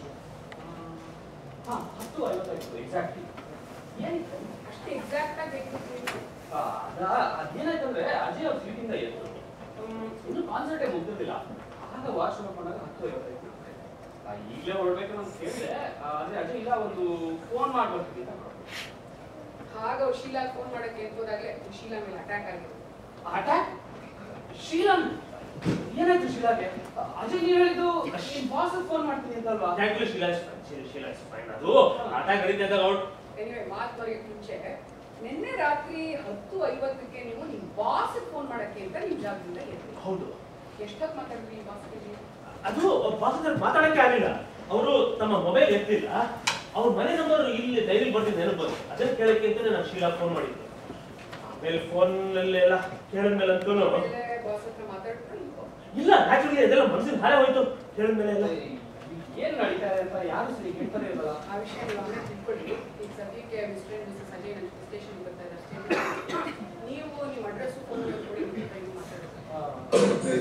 ಹಾ ಹತ್ತು ಐವತ್ತಾಯ್ತು ಎಕ್ಸಾಕ್ಟ್ಲಿ ಏನಿತ್ತು ಅಷ್ಟು ಎಕ್ಸಾಕ್ಟ್ ಆಗಿ ಬೇಕಿತ್ತು ಆ, ಅದ ಅದೇನಾಯ್ತಂದ್ರೆ ಅಜಯ್ ಅವ್ರ ಸೀಟಿಂದ ಎದ್ದು ಹ್ಮ್, ಇನ್ನು ಕಾನ್ಸರ್ಟೇ ಮುಗ್ದಿರ್ಲಿಲ್ಲ ಆಗ ವಾಶ್ರೂಮ್ ಬಂದಾಗ ಹತ್ತು ಐವತ್ತೈದು ಆ, ಈಗಲೇ ಹೊರಡ್ಬೇಕು ಅಂತ ಕೇಳಿದೆ ಆ, ಆದ್ರೆ ಅಜಯ್ ಇಲ್ಲ ಒಂದು ಫೋನ್ ಮಾಡ್ಬರ್ತೀನಿ ಅಂತ ಮಾಡ್ಬಿಟ್ರು. ಆಗ ಅವ್ರು ಶೀಲಾ ಫೋನ್ ಮಾಡಕ್ಕೆ ಎದ್ದೋದಾಗ್ಲೇ ಶೀಲಾ ಮೇಲೆ ಅಟ್ಯಾಕ್ ಆಗಿತ್ತು ಅಟ್ಯಾಕ್ ಶೀಲಾ ಏನಾಯ್ತು ಶೀಲಾಗೆ ಅಜಯ್ ನೀವು ಹೇಳಿದ್ದು ನಿಮ್ ಬಾಸ್ ಫೋನ್ ಮಾಡ್ತೀನಿ ಅಂತಲ್ವಾ thank you Sheela Sheela fine ಅದು ಅಟ್ಯಾಕ್ ನಡೀತಾ ಇದ್ದಾಗ ಅವ್ಳು ಎನಿವೆ ಮಾತುವರೆಗೆ ಮುಂಚೆ ನಿನ್ನೆ ರಾತ್ರಿ ಹತ್ತು ಐವತ್ತಕ್ಕೆ ನೀವು ನಿಮ್ ಬಾಸ್ ಫೋನ್ ಮಾಡಕ್ಕೆ ಅಂತ ನಿಮ್ ಜಾಗದಿಂದ ಎದ್ರಿ ಹೌದು ಎಷ್ಟೊತ್ತು ಮಾತಾಡಿದ್ರಿ ಬಾಸ್ಗೆ ನೀವು ಅದು ಬಾಸ್ ಹತ್ರ ಮಾತಾಡಕ್ಕೆ ಆಗಲಿಲ್ಲ ಅವರು ತಮ್ಮ ಮೊಬೈಲ್ ಎತ್ತಿಲ್ಲ ಅವ್ರ ಮನೆ ನಂಬರ್ ಇಲ್ಲಿ ಡೈರಿ ಬರ್ತಿದ್ದು ನೆನಪು ಬಂತು ಅದನ್ನ ಕೇಳಕ್ಕೆ ಅಂತಾನೆ ನಾನು ಶೀಲಾ ಫೋನ್ ಮಾಡಿದ್ದು ಆಮೇಲೆ ಫೋನ್ ಎಲ್ಲ ಕೇಳಿದ್ಮೇಲೆ ಅಂತೂ ಆಮೇಲೆ ಬಾಸ್ ಹತ್ರ ಮಾತಾಡ್ಬಿಟ್ಟು ನೀವು ಇಲ್ಲ ನ್ಯಾಚುರಲಿ ಅದೆಲ್ಲ ಮನಸ್ಸಿನ ಹಾಳೆ ಹೋಯ್ತು ಕೇಳಿದ್ಮೇಲೆ ಎಲ್ಲ ಏನ್ ನಡೀತಾ ಇದೆ ಅಂತ ಯಾರು ಸರಿ ಕೇಳ್ತಾರೆ ಇರಲ್ಲ ಆ ವಿಷಯ ನೀವು ಅವನೇ ತಿಳ್ಕೊಳ್ಳಿ ಈಗ ಸದ್ಯಕ್ಕೆ ಮಿಸ್ಟರ್ ಅಂಡ್ ಮಿಸಸ್ ಅಜಯ್ ನನ್ನ ಸ್ಟೇಷನ್ ಬರ್ತಾ ಇದ್ದಾರೆ ಅಷ್ಟೇ ನೀವು ನಿಮ್ಮ ಅಡ್ರೆಸ್ ಫೋನ್ ಕೊಡಿ ನಿಮ್ಮ ಕೈಗೆ ಮಾತಾಡೋದು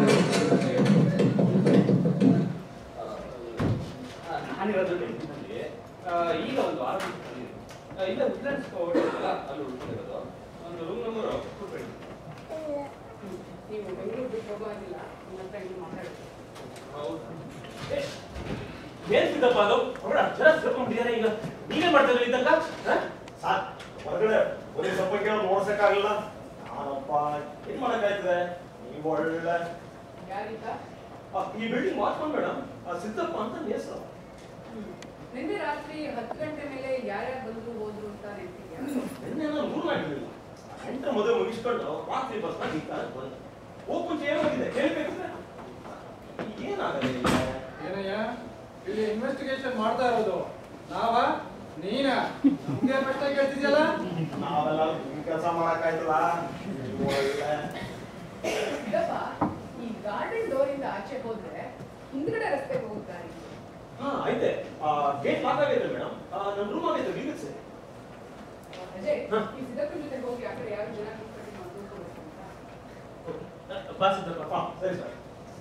ನಾನಿರೋದು ಡೆಲ್ಲಿನಲ್ಲಿ ಆ, ಈಗ ಒಂದು ವಾರ ಬಿಟ್ಟು ಬಂದಿದ್ದೀನಿ. ಆ, ಇಲ್ಲ ಉಡ್ಲೆಂಡ್ಸ್ ಹೋಗಿದ್ದಲ್ಲ ಅಲ್ಲಿ ಉಳ್ಕೊಂಡಿರೋದು ಒಂದು ರೂಮ್ ನಂಬರ್ ಕೊಟ್ಬಿಡಿ ನೀವು ಬೆಂಗಳೂರು ಬಿಟ್ಟು ಹೋಗೋದಿಲ್ಲ ನಿಮ್ಮ ಹತ್ರ ಇನ್ನೂ ಮಾತಾಡೋದು ಏ, ಏನ್ ಸಿದ್ದಪ್ಪ ಅದು ಅವ್ರ ಅಜ್ಜರ ಸೇರ್ಕೊಂಡ್ಬಿಟ್ಟಿದ್ದಾರೆ ಈಗ ನೀವೇ ಮಾಡ್ತಾ ಇದ್ರಿ ಇದ್ದಂಗ ಸಾಕ್ ಹೊರಗಡೆ ಬರೀ ಸ್ವಲ್ಪ ಕೇಳಿ ನೋಡ್ಸಕ್ಕಾಗಲ್ಲ ನಾನಪ್ಪ ಏನ್ ಮಾಡಕ್ಕಾಯ್ತದೆ ನೀವು ಒಳ್ಳೆ ಯಾರೀಗ ಆ, ಈ ಬಿಲ್ಡಿಂಗ್ ವಾಚ್ಮನ್ ಮೇಡಮ್ ಸಿದ್ದಪ್ಪ ಅಂತ ನನ್ನ ಹೆಸರು ನಿನ್ನೆ ರಾತ್ರಿ ಹತ್ತು ಗಂಟೆ ಮೇಲೆ ಯಾರ್ಯಾರು ಬಂದ್ರು ಹೋದ್ರು ಅಂತ ನೆನಪಿದ್ಯಾ ನಿನ್ನೆ ನಾನು ರೂಲ್ ಮಾಡಿರ್ಲಿಲ್ಲ ಎಂಟು ಮದುವೆ ಮುಗಿಸ್ಕೊಂಡು ರಾತ್ರಿ ಬಸ್ ಬಂದೆ ಹೋಗ್ ಮುಂಚೆ ಏನಾಗಿದೆ ಕೇಳ್ಬೇಕಂದ್ರೆ ಏನಾಗದೆ ಏನಯ್ಯ ಇಲ್ಲಿ ಇನ್ವೆಸ್ಟಿಗೇಷನ್ ಮಾಡ್ತಾ ಇರೋದು ನಾವ ನೀನ ನಮ್ಗೆ ಪ್ರಶ್ನೆ ಕೇಳ್ತಿದ್ಯಲ್ಲ ನಾವೆಲ್ಲ ಕೆಲಸ ಮಾಡಕ್ಕಾಯ್ತಲ್ಲ ನೀವು ಒಳ್ಳೆ ಇದಪ್ಪ ಈ ಗಾರ್ಡನ್ ಡೋರ್ ಇಂದ ಆಚೆ ಹೋದ್ರೆ ಹಿಂದ್ಗಡೆ ರಸ್ತೆಗೆ ಹೋಗ್ತಾರೆ ಹಾ ಐತೆ ಗೇಟ್ ಲಾಕ್ ಆಗೈತೆ ಮೇಡಮ್ ನಮ್ಮ ರೂಮ್ ಆಗೈತೆ ಬೀಗತ್ ಸರಿ ಅಜಯ್ ಹಾ. ಈ ಸಿದ್ದಪ್ಪನ ಜೊತೆ ಹೋಗಿ ಆ ಕಡೆ ಯಾರು ಜನ ಕೂತ್ಕೊಂಡು ಮಾತಾಡ್ಕೊಬೇಕು ಅಂತ ಬಾ ಸಿದ್ದಪ್ಪ ಹಾ ಸರಿ ಸರ್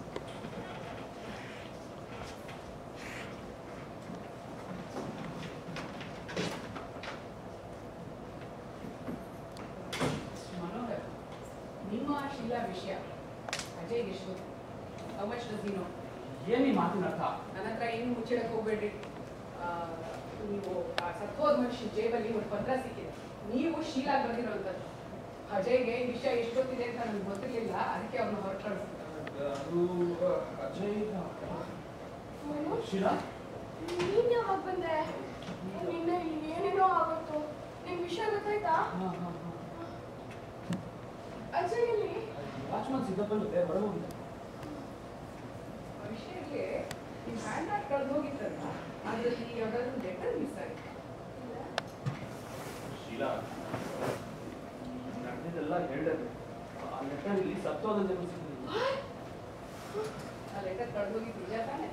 ಮನೋಹರ್ ನಿಮ್ಮ ಶೀಲಾ ವಿಷಯ ಅಜಯ್ಗೆ ಎಷ್ಟು how much does you know ಏನ್ ಈ ಮಾತಿನ ಅರ್ಥ ನನ್ನ ಹತ್ರ ಏನು ಮುಚ್ಚಿಡಕ್ಕೆ ಹೋಗ್ಬೇಡ್ರಿ ಆ, ನೀವು ಆ ಸತ್ತೋದ ಮನುಷ್ಯ ಜೇಬಲ್ಲಿ ಒಂದು ಪತ್ರ ಸಿಕ್ಕಿದೆ ನೀವು ಶೀಲಾ ಬಂದಿರೋಂಥದ್ದು ಅಜಯ್ಗೆ ಈ ವಿಷಯ ಎಷ್ಟೊತ್ತಿದೆ ಅಂತ ನನಗೆ ಗೊತ್ತಿರಲಿಲ್ಲ ಅದಕ್ಕೆ ಅವ್ರನ್ನ ಹೊರಟು ಕಳಿಸ್ಬಿಟ್ಟು ಅದು ಅಜಯ್ ಮನೋಜ್ ಶೀಲಾ ನೀನ್ ಯಾವಾಗ ಬಂದೆ ನಿನ್ನೆ ಇಲ್ಲಿ ಏನೇನೋ ಆಗೋಯ್ತು ನಿಮ್ ವಿಷಯ ಗೊತ್ತಾಯ್ತಾ ಅಜಯ್ ಎಲ್ಲಿ ವಾಚ್ಮನ್ ಸಿದ್ದಪ್ಪನ ಜೊತೆ ಹೊರಗೆ ಹೋಗಿದ್ದೆ ಆ ವಿಷಯಕ್ಕೆ ನಿಮ್ಮ ಹ್ಯಾಂಡ್ ಬ್ಯಾಗ್ ಕಳೆದು ಹೋಗಿತ್ತಲ್ಲ ಅದರಲ್ಲಿ ಯಾವ್ದಾದ್ರು ಲೆಟರ್ ಮಿಸ್ ಆಗಿದೆ ಶೀಲಾ ನಡೆದಿದ್ದೆಲ್ಲ ಹೇಳಿದೆ ಆ ಲೆಟರ್ ಇಲ್ಲಿ ಸತ್ತೋದಂತೆ ಅನಿಸ್ತಿದೆ ಆ ಲೆಟರ್ ಕಳೆದು ಹೋಗಿದ್ದು ನಿಜ ತಾನೆ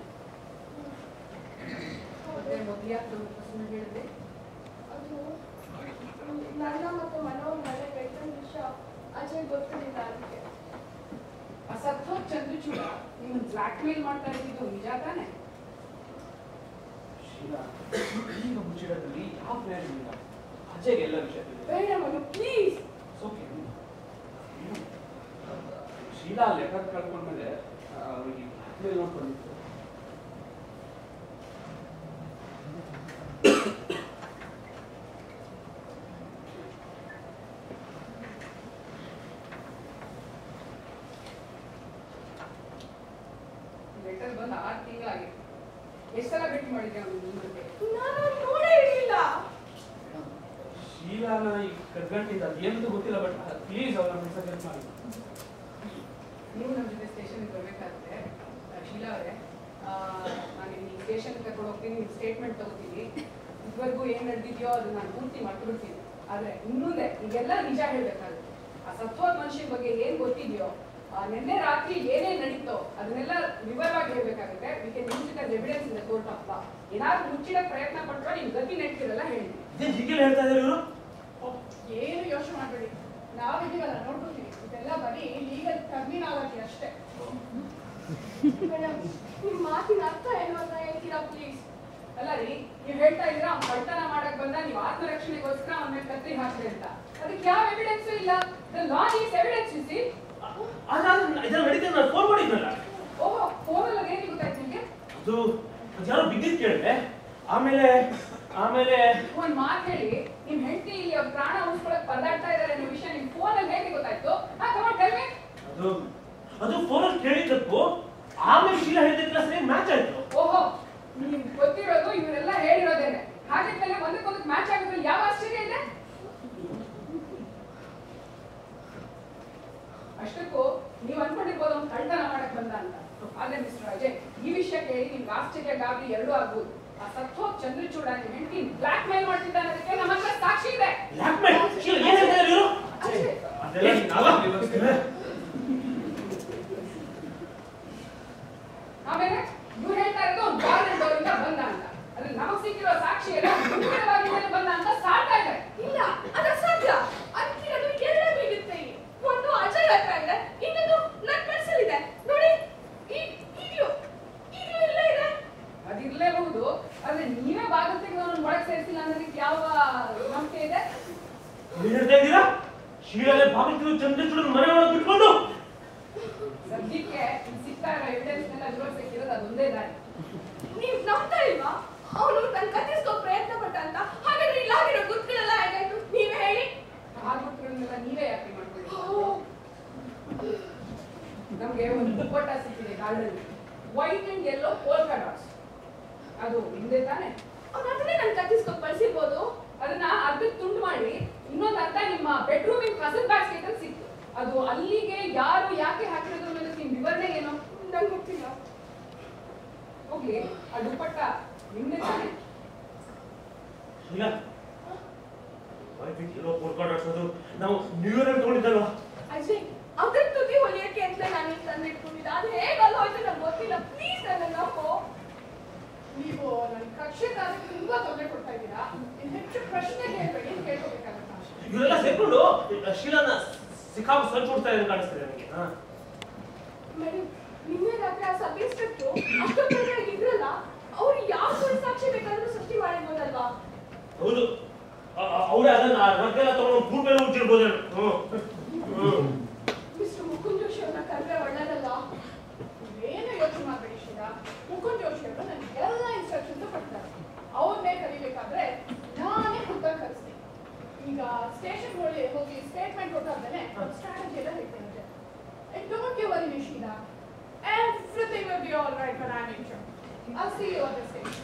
ಮತ್ತೆ ಮೊದಲು ಯಾಕೆ ನಮ್ಮ ಪ್ರಶ್ನೆ ಹೇಳಿದೆ ಅದು ನನ್ನ ಮತ್ತು ಮನೋಹರ್ ಮನೆ ಗೈತನ ವಿಷಯ ಅಜಯ್ ಗೊತ್ತಿರಲಿಲ್ಲ ಅದಕ್ಕೆ ಆ ಸತ್ತೋದ್ ಚಂದ್ರಚೂಡ ನಿಮ್ಮನ್ನ ಬ್ಲಾಕ್ ಮೇಲ್ ಮಾಡ್ತಾ ಇದ್ದಿದ್ದು ನಿಜ ತಾನೆ ಶೀಲಾ ಈಗ ಮುಚ್ಚಿಡೋದ್ರಲ್ಲಿ ಯಾವ ಪ್ಲಾನ್ ಇಲ್ಲ ಅಜಯ್ಗೆ ಎಲ್ಲ ವಿಷಯ ತಿಳಿದಿದೆ ಬೇಡ Manu please okay Sheela letter ಕಳ್ಕೊಂಡ್ಮೇಲೆ ಅವ್ರಿಗೆ ಬ್ಲಾಕ್ಮೇಲ್ ನೋಡ್ಕೊಂಡಿತ್ತು ಬಂದು ಆರು ತಿಂಗಳಾಗಿದೆ ಎಷ್ಟು ಸಲ ಭೇಟಿ ಮಾಡಿದ್ದೆ ಅವನು ನಿಮ್ಮಂತೆ ನಾನು ನೋಡೇ ಇರಲಿಲ್ಲ ಶೀಲಾನ ಈ ಕರ್ಗಂಟಿದ್ದ ಅದೇನಂತ ಗೊತ್ತಿಲ್ಲ ಬಟ್ ಪ್ಲೀಸ್ ಅವ್ರ ಹೆಲ್ಪ್ ಮಾಡಿ ನೀವು ನಮ್ಮ ಜೊತೆ ಸ್ಟೇಷನ್ಗೆ ಬರಬೇಕಾದ್ರೆ ಶೀಲಾ ಅವರೇ ನಾನು ಈ ಸ್ಟೇಷನ್ ಕರ್ಕೊಂಡು ಹೋಗ್ತೀನಿ ನಿಮ್ಮ ಸ್ಟೇಟ್ಮೆಂಟ್ ತಗೋತೀನಿ ಇದುವರೆಗೂ ಏನು ನಡೆದಿದೆಯೋ ಅದು ನಾನು ಪೂರ್ತಿ ಮಾಡ್ಕೊಬಿಡ್ತೀನಿ ಆದರೆ ಇನ್ನೊಂದೇ ಈಗೆಲ್ಲ ನಿಜ ಹೇಳಬೇಕಾಗುತ್ತೆ ಆ ಸತ್ವದ ಮನುಷ್ಯನ ಬಗ್ಗೆ ಏನು ಗೊತ್ತಿದೆಯೋ ಆ ನಿನ್ನೆ ರಾತ್ರಿ ಏನೇನು ನಡೀತೋ ಅದನ್ನೆಲ್ಲ ವಿವರವಾಗಿ ಹೇಳ್ಬೇಕಾಗುತ್ತೆ we can use it as evidence in the court of law ಏನಾದ್ರು ಮುಚ್ಚಿಡಕ್ಕೆ ಪ್ರಯತ್ನ ಪಟ್ಟರೆ ನಿಮ್ ಗತಿ ನೆಟ್ಟಿರಲ್ಲ ಹೇಳಿ ಇದೇನ್ ಹೀಗೆಲ್ಲ ಹೇಳ್ತಾ ಇದ್ದಾರೆ ಇವರು ಏನು ಯೋಚನೆ ಮಾಡಬೇಡಿ ನಾವಿದ್ದೀವಲ್ಲ ನೋಡ್ಕೊತೀವಿ ಇದೆಲ್ಲ ಬರೀ ಲೀಗಲ್ ಟರ್ಮಿನಾಲಜಿ ಅಷ್ಟೇ ಮೇಡಮ್ ನಿಮ್ಮ ಮಾತಿನ ಅರ್ಥ ಏನು ಅಂತ ಹೇಳ್ತೀರಾ ಪ್ಲೀಸ್ ಅಲ್ಲ ರೀ ನೀವ್ ಹೇಳ್ತಾ ಇದ್ರ ಅವ್ನ್ ಕಳ್ತನ ಮಾಡಕ್ ಬಂದ ನೀವು ಆತ್ಮರಕ್ಷಣೆಗೋಸ್ಕರ ಅವನ ಮೇಲೆ ಕತ್ತಿ ಹಾಕ್ರಿ ಅಂತ ಅದಕ್ಕೆ ಯಾವ ಎವಿಡೆನ್ಸ್ ಇಲ್ಲ the law is evidence you see ಆದ್ರೆ ಇದೆಲ್ಲ ನಡೀತದೆ ನಾನು ಫೋನ್ ಮಾಡಿದ್ನಲ್ಲ ಓಹೋ ಫೋನಲ್ಲಿ ಅದೇನು ಗೊತ್ತಾಯ್ತು ನಿಮ್ಗೆ ಅದು ಅದು ಯಾರೋ ಬಿದ್ದಿದ್ ಕೇಳಿದೆ ಆಮೇಲೆ ಆಮೇಲೆ ಒಂದ್ ಮಾತು ಹೇಳಿ ನಿಮ್ ಹೆಂಡತಿ ಇಲ್ಲಿ ಅವ್ರ ಪ್ರಾಣ ಉಳಿಸ್ಕೊಳಕ್ ಪರದಾಡ್ತಾ ಇದಾರೆ ಅನ್ನೋ ವಿಷಯ ನಿಮ್ ಫೋನಲ್ಲಿ ಹೇಗೆ ಗೊತ್ತಾಯ್ತು ಹಾ ಕಮಾನ್ ಟೆಲ್ ಮೀ ಅದು ಅದು ಫೋನಲ್ಲಿ ಕೇಳಿದ್ದಕ್ಕೂ ಆಮೇಲೆ ಶೀಲಾ ಹೇಳಿದ್ದಕ್ಕೆಲ್ಲ ಸರಿ ಮ್ಯಾಚ್ ಆಯ್ತು ಓಹೋ ನಿಮ್ಗೆ ಗೊತ್ತಿರೋದು ಇವರೆಲ್ಲ ಹೇಳಿರೋದೇನೆ ಹಾಗಿದ್ಮೇಲೆ ಒಂದಕ್ಕೊಂದಕ್ಕೆ ಮ್ಯಾಚ್ ಆಗೋದ್ರಲ್ಲಿ ಯಾವ ಆಶ್ಚರ್ಯ ಇದೆ ಅಷ್ಟಕ್ಕೂ ನೀವು ಅನ್ಕೊಂಡಿರ್ಬೋದು ಅವ್ನು ಕಳ್ತನ ಮಾಡಕ್ ಬಂದ ಅಂತ ಆದ್ರೆ ಮಿಸ್ಟರ್ ಅಜಯ್ ಈ ವಿಷಯ ಕೇಳಿ ನಿಮ್ಗೆ ಆಶ್ಚರ್ಯ ಗಾಬರಿ ಎರಡೂ ಆಗ್ಬೋದು ಆ ಸತ್ತೋ ಚಂದ್ರಚೂಡ ನಿಮ್ ಹೆಂಡತಿ ಬ್ಲಾಕ್ ಮೇಲ್ ಮಾಡ್ತಿದ್ದ ಅನ್ನೋದಕ್ಕೆ ನಮ್ಮ ಹತ್ರ ಸಾಕ್ಷಿ ಇದೆ ಬ್ಲ್ಯಾಕ್ ಮೇಲ್ ಶೀಲಾ ಏನ್ ಹೇಳ್ತಾ ಇದ್ದಾರೆ ಇವರು ಅದೆಲ್ಲ ನಾವೇ ವಿವರಿಸ್ತೀವಿ. ಆಮೇಲೆ ಇವ್ರು ಹೇಳ್ತಾ ಇರೋದು ಅವ್ನು ಗಾರ್ಡನ್ ಡೋರಿಂದ ಬಂದ ಅಂತ ಅದ್ರ ನಮಗ್ ಸಿಕ್ಕಿರೋ ಸಾಕ್ಷಿ ಎಲ್ಲ ಮುಂಚಿತವಾಗಿಂದಲೇ ಬಂದ ಅಂತ ಸಾಡ್ತಾ ಇದೆ ಇಲ್ಲ ಅದು ಅಸಾಧ್ಯ ಅದಕ್ಕಿರೋದು ಎರಡೇ ಬೀಗುತ್ತೆ ಇಲ್ಲಿ ಒಂದು ಅಜಯ್ ಹತ್ರ ಇದೆ ಇನ್ನೊಂದು ನನ್ನ ಮನಸ್ಸಲ್ಲಿದೆ ನೋಡಿ ಈ- ಈಗ್ಲೂ ಈಗ್ಲೂ ಇಲ್ಲೇ ಇದೆ ಅದಿರ್ಲೇಬಹುದು ಆದ್ರೆ ನೀವೇ ಬಾಗಿಲು ತೆಗೆದು ಅವನನ್ನ ಒಳಗೆ ಸೇರಿಸಿಲ್ಲ ಅನ್ನೋದಕ್ಕೆ ಯಾವ ನಂಬಿಕೆ ಇದೆ ಏನ್ ಹೇಳ್ತಾ ಇದ್ದೀರಾ ಶೀಲಾಲೆ ಬಾಗಿಲು ಚಂದ್ರಚೂಡನ್ ಮನೆ ಒಳಗೆ ಬಿಟ್ಕೊಂಡು ಸದ್ಯಕ್ಕೆ ಇಲ್ಲಿ ಸಿಗ್ತಾ ಇರೋ ಎವಿಡೆನ್ಸ್ ನೆಲ್ಲ ವಿರೋಧಿಸಿರೋದು ಅದೊಂದೇ ದಾರಿ ನೀವ್ ನಂಬ್ತಾ ಇಲ್ವಾ ಅವನು ನನ್ನ ಕತ್ತಿಸ್ಕೋ ಪ್ರಯತ್ನ ಪಟ್ಟ ಅಂತ ಹಾಗಾದ್ರೆ ಇಲ್ಲಾಗಿರೋ ಗುರುತುಗಳೆಲ್ಲ ಹೇಗಾಯ್ತು ನೀವೇ ಹೇಳಿ ಆ ಗುರುತುಗಳನ್ನೆಲ್ಲ ನೀವೇ ಯಾಕೆ ಮಾಡ್ಕೊಳ್ಳಿ ನಮ್ಗೆ ಒಂದು ದುಪ್ಪಟ್ಟ ಸಿಕ್ಕಿದೆ garden white and yellow polka dots ಅದು ಹಿಂದೆ ತಾನೆ ಅವ್ನ ಅದನ್ನೇ ನನ್ನ ಕತ್ತಿಸ್ಕೋ ಕಳ್ಸಿರ್ಬೋದು ಅದನ್ನ ಅರ್ಧಕ್ಕೆ ತುಂಡು ಮಾಡಿ ಇನ್ನೊಂದು ಅರ್ಧ ನಿಮ್ಮ ಬೆಡ್ರೂಮಿನ ಕಸದ ಬ್ಯಾಸ್ಕೆಟ್ ಅಲ್ಲಿ ಸಿಕ್ತು ಅದು ಅಲ್ಲಿಗೆ ಯಾರು ಯಾಕೆ ಹಾಕಿರೋದ್ರ ಮೇಲೆ ನಿಮ್ ವಿವರಣೆ ಏನು ನಂಗೆ ಗೊತ್ತಿಲ್ಲ ಹೋಗ್ಲಿ ಆ ದುಪ್ಪಟ್ಟ ನಿಮ್ದೆ ತಾನೆ ಶೀಲಾ ವೈಟ್ ಎಲ್ಲೋ ಕೋರ್ಕೊಂಡು ಆಡ್ಸೋದು ನಾವು ನ್ಯೂ ಇಯರ್ ಅಲ್ಲಿ ತಗೊಂಡಿದ್ದಲ್ವಾ ಅಜಯ್ ಅದ್ರ ತುದಿ ಹೊಲಿಯಕ್ಕೆ ಅಂತ ನಾನು ಇಲ್ಲಿ ತಂದಿಟ್ಕೊಂಡಿದ್ದೆ ಅದು ಹೇಗಲ್ಲ ಹೋಯ್ತು ನಂಗೆ ಗೊತ್ತಿಲ್ಲ ಪ್ಲೀಸ್ ನನ್ನ ನಂಬು ನೀವು ನನ್ನ ಕಕ್ಷೆದಾರಕ್ಕೆ ತುಂಬಾ ತೊಂದರೆ ಕೊಡ್ತಾ ಇದ್ದೀರಾ ಇನ್ನು ಹೆಚ್ಚು ಪ್ರಶ್ನೆ ಹೇಳ್ಬೇಡಿ ಅಂತ ಕೇಳ್ಕೋಬೇಕಾಗತ್ತ ಅಷ್ಟೇ ಇವರೆಲ್ಲ ಸೇರ್ಕೊಂಡು ಶೀಲಾನ ಸಿಕ್ಕಾಪು ಸಂಚು ಕೊಡ್ತಾ ಇದ್ದಾರೆ ಕಾಣಿಸ್ತಿದೆ ನನಗೆ ಹಾ ಮೇಡಮ್ ನಿನ್ನೆ ರಾತ್ರಿ ಆ ಸಬ್ ಇನ್ಸ್ಪೆಕ್ಟ್ರು ಅಷ್ಟೊತ್ತೊಳಗೆ ಇದ್ರಲ್ಲ ಅವ್ರು ಯಾವ ಸುಳ್ಳು ಸಾಕ್ಷಿ ಬೇಕಾದ್ರೂ ಸೃಷ್ಟಿ ಮಾಡಿರ್ಬೋದಲ್ವಾ ಹೌದು ಅವರೇ ಅದನ್ನ ರದ್ದೆಲ್ಲ ತಗೊಂಡು ಗೂಡ್ ಮೇಲೆ ಮುಚ್ಚಿರ್ಬೋದೇನು hmm hmm mister Mukund Joshi ಅವ್ರನ್ನ ಕರೆದ್ರೆ ಒಳ್ಳೇದಲ್ಲ ಏನು ಯೋಚನೆ ಮಾಡಬೇಡಿ ಶಿರಾ ಮುಕುಂದ್ ಜೋಶಿ ಅವರು ನನಗೆ ಎಲ್ಲ ಇನ್ಸ್ಟ್ರಕ್ಷನ್ಸ್ ಕೊಡ್ತಾರೆ ಅವ್ರನ್ನೇ ಕರಿಬೇಕಾದ್ರೆ ನಾನೇ ಖುದ್ದಾಗಿ ಕರೆಸ್ತೀನಿ ಈಗ ಸ್ಟೇಷನ್ ಹೋಗಿ ಹೋಗಿ ಸ್ಟೇಟ್ಮೆಂಟ್ ಕೊಟ್ಟಾದ್ಮೇಲೆ ಸ್ಟ್ರಾಟಜಿ ಎಲ್ಲ ಹೇಳ್ತೇನೆ And don't you worry, Nishida. Everything will be all right when I'm in charge. I'll see you on the stage.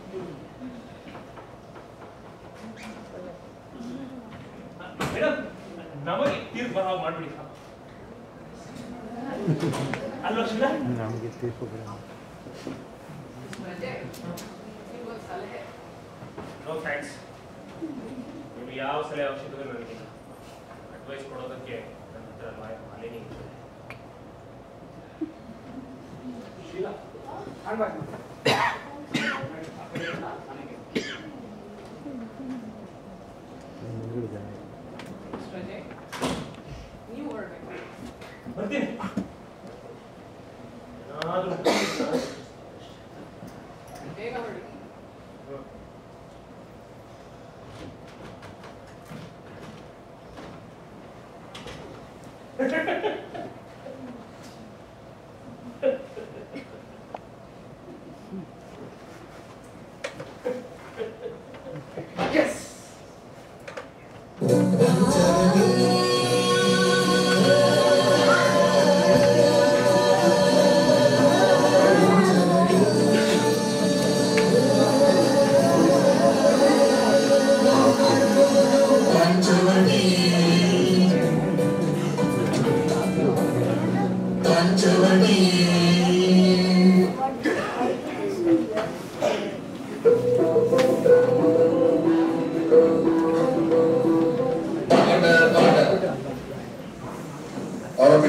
Madam ನಮಗೆ ತೀರ್ಪು ಬರೋ ಮಾಡ್ಬಿಡಿ ಅಲ್ವಾ ಶೀಲಾ ನಮಗೆ ತೀರ್ಪು ಬರೋಣ ಅಜಯ್ ನಿಮ್ಗೊಂದು ಸಲಹೆ ನೋ ಥ್ಯಾಂಕ್ಸ್ ನಿಮ್ಗೆ ಯಾವ ಸಲಹೆ ಅವಶ್ಯಕತೆ ನನಗಿಲ್ಲ ಅಡ್ವೈಸ್ ಕೊಡೋದಕ್ಕೆ ನನ್ನ ಹತ್ರ ಲಾಯರ್ ಮಾಲಿನಿ ಇದೆ. ಶೀಲಾ ಹ್ಯಾಂಡ್ ಬ್ಯಾಗ್ ನನಗೆ ಮುಂದ್ಗಡೆ ಮಿಸ್ಟರ್ ಅಜಯ್ ನೀವು ಹೊರಡ್ಬೇಕು ಬರ್ತೀನಿ ಏನಾದ್ರೂ ಬೇಗ ಹೊರಡಿ Thank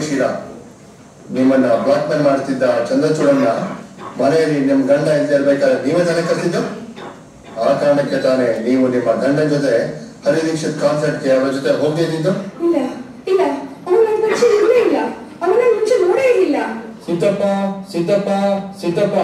ಶೀಲಾ ನಿಮ್ಮನ್ನ ಬ್ಲಾಕ್ ಮೇಲ್ ಮಾಡ್ತಿದ್ದ ಚಂದ್ರಚೂಡನ್ನ ಮನೆಯಲ್ಲಿ ನಿಮ್ ಗಂಡ ಇಲ್ದೇ ಇರ್ಬೇಕಾದ್ರೆ ನೀವೇ ತಾನೇ ಕರೆದಿದ್ದು ಆ ಕಾರಣಕ್ಕೆ ತಾನೇ ನೀವು ನಿಮ್ಮ ಗಂಡನ ಜೊತೆ ಹರಿ ದೀಕ್ಷಿತ್ ಕಾನ್ಸರ್ಟ್ಗೆ ಅವರ ಜೊತೆ ಹೋಗದೇ ಇದ್ದಿದ್ದು ಇಲ್ಲ ಇಲ್ಲ ಅವನು ನನ್ನ ಮುಂಚೆ ಇರಲೇ ಇಲ್ಲ ಅವನ ಮುಂಚೆ ನೋಡೇ ಇರಲಿಲ್ಲ ಸಿದ್ದಪ್ಪ ಸಿದ್ದಪ್ಪ ಸಿದ್ದಪ್ಪ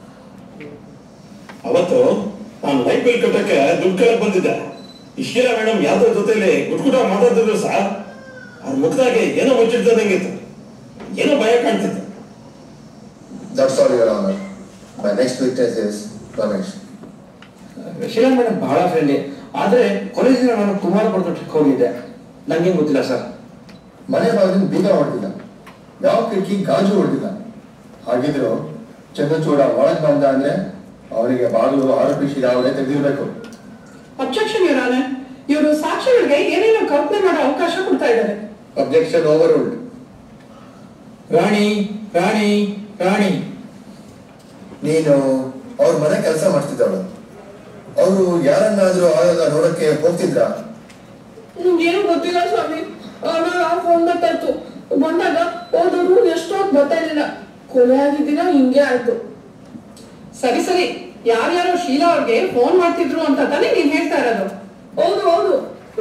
ಅವತ್ತು ನಾನು ಲೈಟ್ ಬಿಲ್ ಕಟ್ಟಕ್ಕೆ ದುಡ್ಡು ಕೇಳಕ್ ಬಂದಿದ್ದೆ ಇಷ್ಟಿಲ್ಲ ಮೇಡಮ್ ಯಾವ್ದ್ರ ಜೊತೆಲಿ ಗುಟ್ಗುಟ ಮಾತಾಡ್ತಿದ್ರು ಸರ್ ಅವ್ರ ಮುಖದಾಗೆ ಏನೋ ಮುಚ್ಚಿಡ್ತದಂಗಿತ್ತು ಏನೋ ಭಯ ಕಾಣ್ತಿತ್ತು that's all your honour my next witness is Ramesh Sheela madam ಬಹಳ ಫ್ರೆಂಡ್ಲಿ ಆದ್ರೆ ಕೊನೆ ದಿನ ನಾನು ಕುಮಾರಪುರದ ಟ್ರಿಕ್ ಹೋಗಿದ್ದೆ ನಂಗೇನ್ ಗೊತ್ತಿಲ್ಲ ಸರ್ ಮನೆ ಬಾಗಿಲಿನ ಬೀಗ ಹೊಡೆದಿಲ್ಲ ಯಾವ ಕಿಟಕಿ ಗಾಜು ಹೊಡೆದಿಲ್ಲ ಹಾಗಿದ್ರು ಚಂದ್ರಚೂಡ ಒಳಗ್ ಬಂದ ಅಂದ್ರೆ ಅವರಿಗೆ ಬಾಗಿಲು ಆರೋಪಿ ಶೀಲಾ ಅವರೇ ತೆಗೆದಿರ್ಬೇಕು ಅಬ್ಜೆಕ್ಷನ್ ಇರೋಣ ಇವರು ಸಾಕ್ಷಿಗಳಿಗೆ ಏನೇನೋ ಕಲ್ಪನೆ ಮಾಡೋ ಅವಕಾಶ ಕೊಡ್ತಾ ಇದ್ದಾರೆ objection overruled Rani Rani Rani ನೀನು ಅವ್ರ ಮನೆ ಕೆಲಸ ಮಾಡ್ತಿದ್ದವಳು ಅವರು ಯಾರನ್ನಾದ್ರೂ ಆಗಾಗ ನೋಡಕ್ಕೆ ಹೋಗ್ತಿದ್ರ ನಿಮ್ಗೇನು ಗೊತ್ತಿಲ್ಲ ಸ್ವಾಮಿ ಆಮೇಲೆ ಆ ಫೋನ್ ಬರ್ತಾ ಇತ್ತು ಬಂದಾಗ ಹೋದವರು ಎಷ್ಟೊತ್ತು ಬರ್ತಾ ಇರ್ಲಿಲ್ಲ ಕೊನೆ ಆಗಿದ್ದಿನ ಹಿಂಗೆ ಆಯ್ತು ಸರಿ ಸರಿ ಯಾರ್ಯಾರೋ ಶೀಲಾ ಅವ್ರಿಗೆ ಫೋನ್ ಮಾಡ್ತಿದ್ರು ಅಂತ ತಾನೇ ನೀನ್ ಹೇಳ್ತಾ ಇರೋದು ಹೌದು ಹೌದು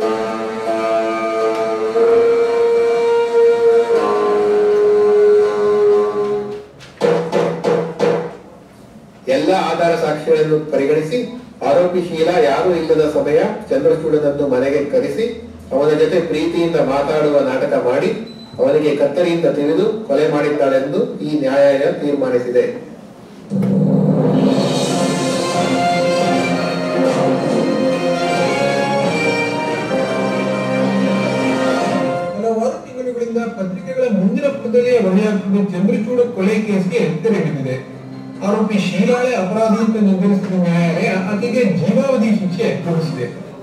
ಎಲ್ಲ ಆಧಾರ ಸಾಕ್ಷ್ಯಗಳನ್ನು ಪರಿಗಣಿಸಿ ಆರೋಪಿ ಶೀಲಾ ಯಾರೂ ಇಲ್ಲದ ಸಮಯ ಚಂದ್ರಚೂಡನನ್ನು ಮನೆಗೆ ಕರೆಸಿ ಅವನ ಜೊತೆ ಪ್ರೀತಿಯಿಂದ ಮಾತಾಡುವ ನಾಟಕ ಮಾಡಿ ಅವನಿಗೆ ಕತ್ತರಿಯಿಂದ ತಿಳಿದು ಕೊಲೆ ಮಾಡಿದ್ದಾಳೆಂದು ಈ ನ್ಯಾಯಾಲಯ ತೀರ್ಮಾನಿಸಿದೆ ಹಲವಾರು ತಿಂಗಳುಗಳಿಂದ ಪತ್ರಿಕೆಗಳ ಮುಂದಿನ ಪುಟದಲ್ಲಿಯೇ ಹೊಣೆಯಾಗ್ತಿದ್ದ ಚಂದ್ರಚೂಡ ಕೊಲೆ ಕೇಸ್ಗೆ ತೆರೆ ಹಿಡಿದಿದೆ ಆರೋಪಿ ಶೀಲಾಳೆ ಅಪರಾಧಿ ಅಂತ ನಿರ್ಧರಿಸಿದ ನ್ಯಾಯಾಲಯ ಆಕೆಗೆ ಜೀವಾವಧಿ ಶಿಕ್ಷೆ ವಿಧಿಸಿದೆ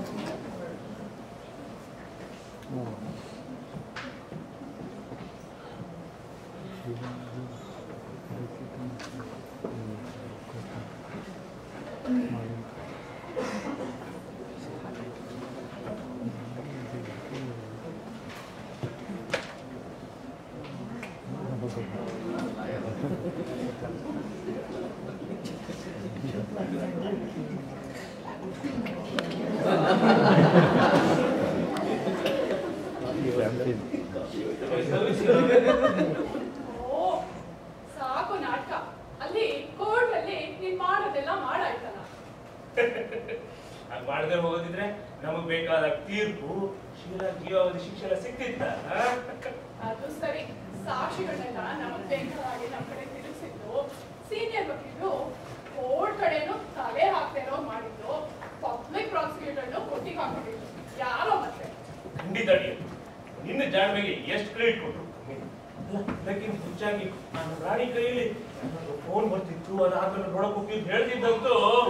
ಓ ಸಾಕು ನಾಟಕ ಅಲ್ಲಿ ಕೋರ್ಟ್ ಅಲ್ಲಿ ನೀನ್ ಮಾಡೋದೆಲ್ಲ ಮಾಡಾಯ್ತಲ್ಲ ಹಾಗೆ ಮಾಡದೆ ಹೋಗೋದಿದ್ರೆ ನಮಗ್ ಬೇಕಾದ ತೀರ್ಪು ಶೀಲಾ ಜೀವಾವಧಿ ಶಿಕ್ಷಣ ಸಿಕ್ತಿತ್ತ ಅದು ಸರಿ ಸಾಕ್ಷಿಗಳನ್ನೆಲ್ಲ ನಮಗ್ ಬೇಕಾದಾಗೆ ನಮ್ ಕಡೆ ತಿರುಗಿಸಿದ್ದು ಸೀನಿಯರ್ ವಕೀಲರು ಕೋರ್ಟ್ ಕಡೆನು ತಲೆ ಹಾಕ್ತಾ ಇರೋ ಮಾಡಿದ್ದು ಪಬ್ಲಿಕ್ ಪ್ರಾಸಿಕ್ಯೂಟರ್ನು ಕೊಟ್ಟಿಗೆ ಹಾಕೊಂಡಿದ್ದು ಯಾರೋ ಮತ್ತೆ ಖಂಡಿತ ಅಡಿ. ನಿನ್ನ ಜಾಣ್ಮೆಗೆ ಎಷ್ಟು ಕ್ರೆಡಿಟ್ ಕೊಟ್ರು ಕಮ್ಮಿ. ಅಲ್ಲ, ಇದಕ್ಕಿಂತ ಹೆಚ್ಚಾಗಿ ನಾನು ರಾಣಿ ಕೈಯಲ್ಲಿ ಫೋನ್ ಬರ್ತಿತ್ತು ಅದಾದ್ಮೇಲೆ ನೋಡಕ್ ಹೋಗ್ತಿದ್ದು ಹೇಳ್ತಿದ್ದಂತೂ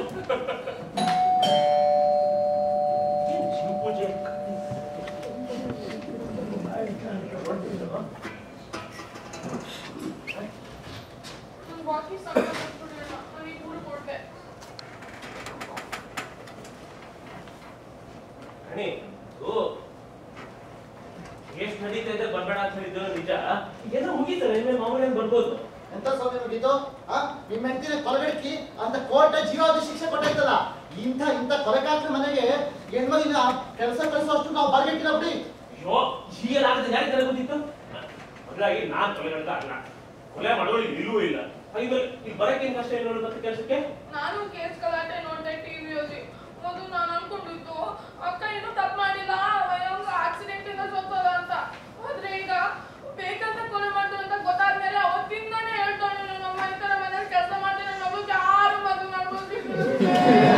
ಏನ್ ಶಿವಪೂಜೆ ನನ್ ಬಾಕಿ ಸಂಬಳ ಕೊಟ್ಬಿಡ್ಲಿಲ್ಲ ನಾನು ಈಗ ಊರಿಗೆ ಹೊರಟೆ ರಾಣಿ ಓ ಎಷ್ಟು ನಡೀತಾ ಇದೆ ಬರ್ಬೇಡ ಅಂತ ಹೇಳಿದ್ದು ನಿಜ ಏನೋ ಮುಗೀತಲ್ಲ ಇನ್ಮೇಲೆ ಮಾಮೂಲಿ ಬರ್ಬೋದು ಎಂತ ಸ್ವಾಮಿ ಮುಗಿತು ಆ ನಿಮ್ಮ ಹೆಂಡತಿನ ಕೊಲೆಗಡಕಿ ಅಂತ ಕೋರ್ಟ್ ಜೀವಾವಧಿ ಶಿಕ್ಷೆ ಕೊಟ್ಟೈತಲ್ಲ ಇಂಥ ಇಂಥ ಕೊಲೆಗಾರನ ಮನೆಗೆ ಹೆಣ್ಮಗಿನ ಕೆಲಸ ಕಳಿಸೋಷ್ಟು ನಾವು ಬರ್ಗೆಟ್ಟಿಲ್ಲ ಬಿಡಿ ಅಯ್ಯೋ ಹೀಗೇನಾಗುತ್ತೆ ಯಾರಿಗೆ ತಲೆ ಗೊತ್ತಿತ್ತು ಮೊದಲಾಗಿ ನಾನ್ ಕೊಲೆಗಳ್ದ ಅಲ್ಲ ಕೊಲೆ ಮಾಡೋಳಿಗೆ ನಿಲುವು ಇಲ್ಲ ಹಾಗಿದ್ರೆ ಇಲ್ಲಿ ಬರಕ್ಕೆ ಕಷ್ಟ ಇಲ್ಲ ನೋಡಿ ಮತ್ತೆ ಕೆಲಸಕ್ಕೆ ನಾನು ಕೇಸ್ ಗಲಾಟೆ ನೋಡ್ದೆ ಟಿವಿಯಲ್ಲಿ ಮೊದಲು ನಾನು ಅನ್ಕೊಂಡಿದ್ದು ಅಕ್ಕ ಏನು ತಪ್ಪು ಮಾಡಿಲ್ಲ ವಯಂಗ ಆಕ್ಸಿಡೆಂಟ್ ಇಂದ ಸತ್ತೋದ ಅಂತ ಆದ್ರೆ ಈಗ ಬೇಕಂತ ಕೊಲೆ ಮಾಡ್ತು ಅಂತ ಗೊತ್ತಾದ್ಮೇಲೆ ಅವತ್ತಿಂದಾನೇ ಹೇಳ್ತಾಳೆ ನಮ್ಮ ಈ ತರ ಮನೇಲಿ ಕೆಲಸ ಮಾಡ್ತೀನಿ ನಮ್ಮ ಯಾರು ಮದುವೆ ಮಾಡ್ಕೊಂಡು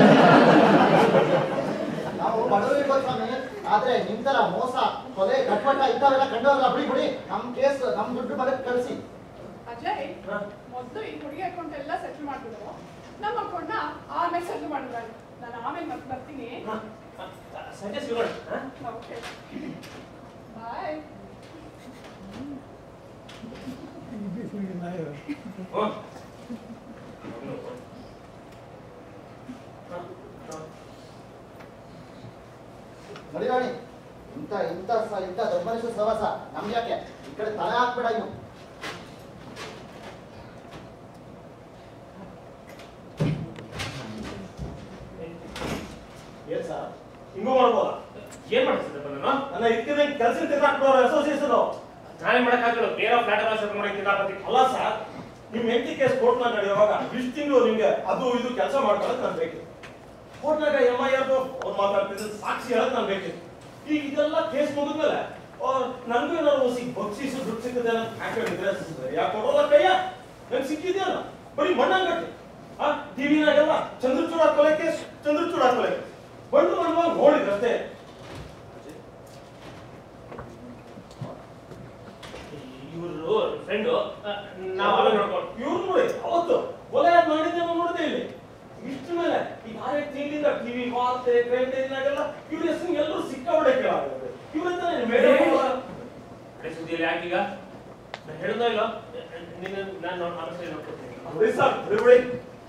ನಾವು ಬಡವರು ಇರ್ಬೋದು ಸ್ವಾಮಿ ಆದ್ರೆ ನಿಮ್ ತರ ಮೋಸ ಕೊಲೆ ಕಟ್ಪಟ ಇಂಥವೆಲ್ಲ ಕಂಡವರಲ್ಲ ಬಿಡಿ ಬಿಡಿ ನಮ್ ಕೇಸ್ ನಮ್ ದುಡ್ಡು ಮನೆಗೆ ಕಳಿಸಿ ಅಜಯ್ ಮೊದಲು ಈ ಹುಡುಗಿ ಅಕೌಂಟ್ ಎಲ್ಲ ಸೆಟ್ಲ್ ಮಾಡ್ಬಿಡು ನಮ್ಮ ಅಕೌಂಟ್ನ ಆಮೇಲೆ ಸೆಟ್ಲ್ ಮಾಡಿದ್ರೆ ನಾನು ಆಮೇಲೆ ಮತ್ತೆ ಬರ್ತೀನಿ ಸಂಜೆ ಸಿಗೋಣ ಹಾ? ಓಕೆ ಬಾಯ್ ಹ್ಞೂ. ನೋಡಿ ರಾಣಿ ಇಂಥ ಇಂಥ ಇಂಥ ಸ ಇಂಥ ದೊಡ್ಡ ಮನುಷ್ಯ ಸಹವಾಸ ನಮ್ಗೆ ಯಾಕೆ ಈ ಕಡೆ ತಲೆ ಹಾಕ್ಬೇಡ ಇನ್ನು ಏನ್ ಸರ್ ಹಿಂಗೂ ಮಾಡ್ಬೋದಾ ಏನ್ ಮಾಡ್ತಿದ್ದಪ್ಪ ನಾನು ನನ್ನ ಇದ್ಕಿದ ಕೆಲಸ ತಿರ್ಗಾಕ್ಬಿಡೋರು ಅಸೋಸಿಯೇಷನ್ ನಾನೇ ಮಾಡಕ್ಕಾಗಲ್ಲ ಬೇರೆ ಫ್ಲಾಟ್ ಎಲ್ಲ ಸೆಟ್ ಮಾಡಿ ಕಿತಾಪತಿ ಅಲ್ಲ ಸರ್ ನಿಮ್ ಹೆಂಡತಿ ಕೇಸ್ ಕೋರ್ಟ್ನಾಗ ನಡೆಯುವಾಗ ಇಷ್ಟು ತಿಂಗಳು ನಿಮ್ಗೆ ಅದು ಇದು ಕೆಲಸ ಮಾಡ್ಕೊಳ್ಳೋದು ನಾನು ಬೇಕಿತ್ತು ಕೋರ್ಟ್ನಾಗ ಎಮ್ ಐ ಆರ್ ಅವ್ರು ಮಾತಾಡ್ತಿದ್ರು ಸಾಕ್ಷಿ ಹೇಳೋದು ನಾನು ಬೇಕಿತ್ತು ಈಗ ಇದೆಲ್ಲ ಕೇಸ್ ಮುಗಿದ್ಮೇಲೆ ನನಗೂ ಏನಾದ್ರು ಹೊಸಿ ಬಕ್ಷಿಸು ದುಡ್ಡು ಸಿಕ್ಕದೆ ಅಂತ ಹಾಕೊಂಡಿದ್ರೆ ಯಾಕೆ ಕೊಡೋಲ್ಲ ಕೈಯ ನಂಗೆ ಸಿಕ್ಕಿದೆಯಲ್ಲ ಬರೀ ಮಣ್ಣಂಗಟ್ಟಿ ಆ ಟಿವಿನಾಗೆಲ್ಲ ಚಂದ್ರಚೂಡ ಕೊಲೆ ಕೇಸ್ ಚಂದ್ರಚೂಡ ಕೊಲೆ ಕೇಸ್ ಬಂದು ಬಂದು ನೋಡಿದ್ರಷ್ಟೇ ಇವರು ಫ್ರೆಂಡು ನಾವು ಅವಾಗ ನೋಡ್ಕೊಂಡು ಇವ್ರು ನೋಡಿ ಅವತ್ತು ಕೊಲೆ ಯಾರು ಮಾಡಿದ್ದೆ ನಾವು ನೋಡಿದೆ ಇಲ್ಲಿ ಇಷ್ಟು ಮೇಲೆ ಈ ಆರೇ ತಿಂಗಳಿಂದ ಟಿವಿ ವಾರ್ತೆ ಕ್ರೈಮ್ನಾಗೆಲ್ಲ ಇವ್ರ ಹೆಸರು ಎಲ್ಲರೂ ಸಿಕ್ಕಾಪಟ್ಟೆ ಕೇಳಾಗುತ್ತೆ ಇವ್ರ ತಾನೇ ಮೇಡಮ್ ಕಡೆ ಸುದ್ದಿಯಲ್ಲಿ ಯಾಕೀಗ ನಾನು ಹೇಳ್ದೋ ಇಲ್ಲ ನಿನ್ನ ನಾನು ಆಲೋಚನೆ ನೋಡ್ಕೊತೀನಿ ಬಿಡಿ ಸರ್ ಬಿಡಿ ಬಿಡಿ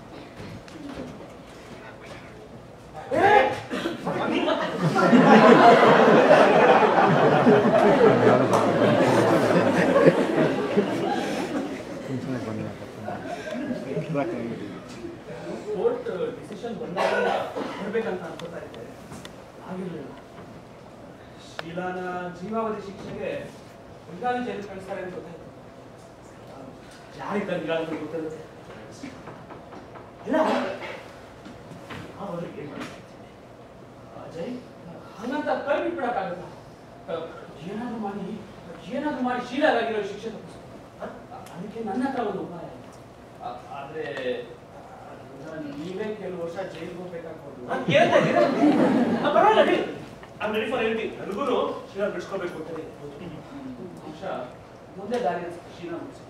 ಕೋರ್ಟ್ ಡಿಸಿಷನ್ ಬಂದಾಗ ಬರ್ಬೇಕಂತ ಅನ್ಕೋತಾ ಇದ್ದೆ ಆಗಿರ್ಲಿಲ್ಲ ಶೀಲಾನ ಜೀವಾವಧಿ ಶಿಕ್ಷೆಗೆ ಬೆಂಗಾಲಿ ಜೈಲು ಕಳಿಸ್ತಾರೆ ಅಂತ ಗೊತ್ತಾಯ್ತು ಯಾರಿಗೆ ತಂದಿಲ್ಲ ಅಂತ ಗೊತ್ತಿರುತ್ತೆ ಇಲ್ಲ ಅವ್ರಿಗೆ ಏನ್ ಮಾಡ್ತಾರೆ ಅಜಯ್ ಹಂಗಂತ ಕೈ ಬಿಟ್ಬಿಡಕ್ಕಾಗತ್ತ ಏನಾದ್ರು ಮಾಡಿ ಏನಾದ್ರು ಮಾಡಿ ಶೀಲಾಗಿರೋ ಶಿಕ್ಷೆ ತಪ್ಪಿಸು ಅ- ಅದಕ್ಕೆ ನನ್ನ ಹತ್ರ ಒಂದು ಉಪಾಯ ಇದೆ. ಆ- ಆದ್ರೆ ಅದನ್ನ ನೀವೇ ಕೆಲವು ವರ್ಷ ಜೈಲಿಗೆ ಹೋಗ್ಬೇಕಾಗ್ಬೋದು ನಾನು ಕೇಳ್ತಾ ಇದ್ದೀರಾ ಆ, ಪರವಾಗಿಲ್ಲ ಹೇಳಿ ಐ ರೆಡಿ ಫಾರ್ ಎನಿಥಿಂಗ್ ನನಗೂ ಶಿವ ಬಿಡಿಸ್ಕೋಬೇಕು ಅಂತ ಇದೆ ಅಂಶ ಮುಂದೆ ದಾರಿ ಅನ್ಸುತ್ತೆ ಶೀಲಾ ಮುಗಿಸಿ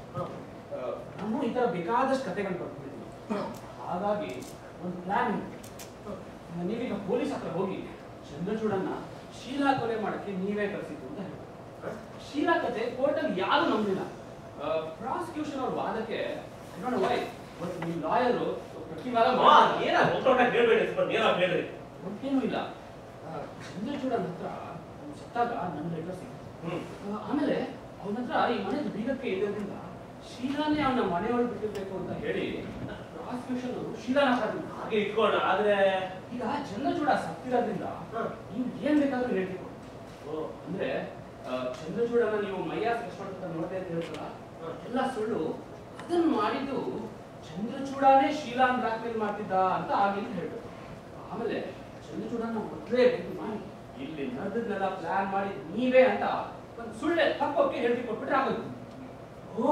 ನಾನು ಈ ತರ ಬೇಕಾದಷ್ಟು ಕತೆಗಳು ಬರ್ಕೊಂಡಿದ್ದೀನಿ ಹಾಗಾಗಿ ಒಂದು ಪ್ಲಾನ್ ನೀವೀಗ ಪೊಲೀಸ್ ಹತ್ರ ಹೋಗಿ ಚಂದ್ರಚೂಡನ್ನ ಶೀಲಾ ಕೊಲೆ ಮಾಡಕ್ಕೆ ನೀವೇ ಕರೆಸಿದ್ದು ಅಂತ ಹೇಳಿ ಶೀಲಾ ಕತೆ ಕೋರ್ಟಲ್ಲಿ ಯಾರು ನಂಬಿಲ್ಲ ಪ್ರಾಸಿಕ್ಯೂಷನ್ ಅವ್ರ ವಾದಕ್ಕೆ ನೋಡ ವೈ ಬಟ್ ನಿಮ್ಮ ಲಾಯರು ಪ್ರತಿವಾದ ಮಾ, ಏನ ಒತ್ತಡ ಹೇಳ್ಬೇಡಿ ಸ್ವಲ್ಪ ನೇರಾಗಿ ಹೇಳ್ರಿ ಮತ್ತೇನೂ ಇಲ್ಲ ಆ, ಚಂದ್ರಚೂಡನ್ ಹತ್ರ ಅವ್ನು ಸತ್ತಾಗ ನನ್ನ ಲೆಟರ್ ಸಿಕ್ತು ಹ್ಮ್ ಆ, ಆಮೇಲೆ ಅವನ ಹತ್ರ ಈ ಮನೆ ಬೀಗಕ್ಕೆ ಇರೋದ್ರಿಂದ ಶೀಲಾನೇ ಅವನ ಮನೆಯೊಳಗೆ ಬಿಟ್ಟಿರ್ಬೇಕು ಅಂತ ಹೇಳಿ ಪ್ರಾಸಿಕ್ಯೂಷನ್ ಅವರು ಶೀಲಾನ ಹಾಕಿದ್ರು ಹಾಗೆ ಇಟ್ಕೋಣ ಆದ್ರೆ ಈಗ ಚಂದ್ರಚೂಡ ಸತ್ತಿರೋದ್ರಿಂದ ನೀವು ಏನ್ ಬೇಕಾದ್ರೂ ಹೇಳ್ತೀವಿ ಓ, ಅಂದ್ರೆ ಆ, ಚಂದ್ರಚೂಡನ ನೀವು ಮೈಯಾಸ್ ಕಷ್ಟಪಡ್ತಾ ನೋಡ್ದೆ ಅಂತ ಹೇಳ್ತಲ್ಲ ಎಲ್ಲ ಸುಳ್ಳು ಅದನ್ನ ಮಾಡಿದ್ದು ಚಂದ್ರಚೂಡನೇ ಶೀಲಾನ್ ಬ್ಲಾಕ್ ಮೇಲ್ ಮಾಡ್ತಿದ್ದ ಅಂತ ಆಗಿಲ್ಲ ಹೇಳ್ಬೇಕು ಆಮೇಲೆ ಚಂದ್ರಚೂಡನ ಮೊದಲೇ ಭೇಟಿ ಮಾಡಿ ಇಲ್ಲಿ ನಡೆದನ್ನೆಲ್ಲ ಪ್ಲಾನ್ ಮಾಡಿ ನೀವೇ ಅಂತ ಒಂದು ಸುಳ್ಳೆ ತಪ್ಪಕ್ಕೆ ಹೇಳ್ತಿ ಕೊಟ್ಬಿಟ್ರೆ ಆಗೋದು ಓ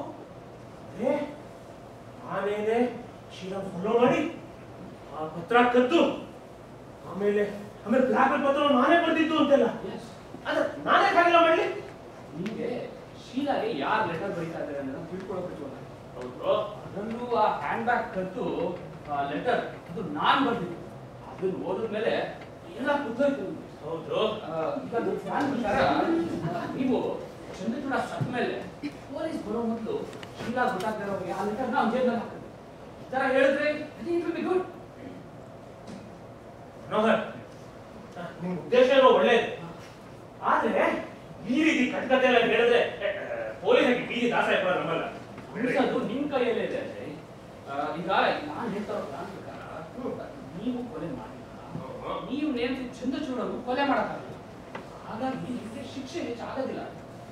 ಏ ನಾನೇನೆ ಶಿವ ಫಾಲೋ ಮಾಡಿ ಆ ಪತ್ರ ಕದ್ದು ಆಮೇಲೆ ಆಮೇಲೆ ಬ್ಲಾಕ್ ಪತ್ರ ನಾನೇ ಬರ್ದಿದ್ದು ಅಂತೆಲ್ಲ ಎಸ್ ಅದ ನಾನೇ ಕಾಗಿಲ್ಲ ಮಾಡ್ಲಿ ನಿಮಗೆ ಶೀಲಾಗೆ ಯಾರು ಲೆಟರ್ ಬರೀತಾ ಇದ್ದಾರೆ ಅನ್ನೋದನ್ನ ತಿಳ್ಕೊಳ್ಳೋಕೆ ಜೋರ ಹೌದು ಅದರಲ್ಲೂ ಆ ಹ್ಯಾಂಡ್ ಬ್ಯಾಗ್ ಕದ್ದು ಆ ಲೆಟರ್ ಅದು ನಾನ್ ಬರ್ದಿದ್ದು ಅದನ್ನ ಓದಿದ್ಮೇಲೆ ಎಲ್ಲ ಕುದ್ದೋಯ್ತು ನಮ್ಗೆ. ಹೌದು ಆ, ಈಗ ನನ್ನ ಫ್ಯಾನ್ ಪ್ರಕಾರ ಆ, ನೀವು ಚಂದ್ರಚೂಡ ಸತ್ತ ಮೇಲೆ ಪೊಲೀಸ್ ಬರೋ ಮೊದಲು ಶೀಲಾ ಗೊತ್ತಾಗ್ತಿರೋರಿಗೆ ಆ ಲೆಟರ್ನ ಅವ್ನ ಜೇಬಲ್ಲಿ ಹಾಕಿದ್ರು ಈ ತರ ಹೇಳಿದ್ರೆ it will be good Manohar ಆ, ನಿಮ್ ಉದ್ದೇಶ ಏನೋ ಒಳ್ಳೇದು ಆದ್ರೆ ಈ ರೀತಿ ಕಟ್ಕತೆ ಎಲ್ಲ ಹೇಳಿದ್ರೆ ಪೊಲೀಸರಿಗೆ ಬೀದಿ ದಾಸ ಕೂಡ ನಮ್ಮಲ್ಲ ಉಳಿಸೋದು ನಿಮ್ ಕೈಯಲ್ಲೇ ಇದೆ ಅಜಯ್. ಆ, ಈಗ ನಾನು ಹೇಳ್ತಾ ಇರೋ ಪ್ಲಾನ್ ಪ್ರಕಾರ ನೀವು ಕೊಲೆ ಮಾಡಿಲ್ಲ ನೀವು ನೇಮಿಸಿದ ಚಂದ್ರಚೂಡನ್ನು ಕೊಲೆ ಮಾಡಕ್ಕಾಗಲ್ಲ ಹಾಗಾಗಿ ನಿಮಗೆ ಶಿಕ್ಷೆ ಹೆಚ್ಚಾಗೋದಿಲ್ಲ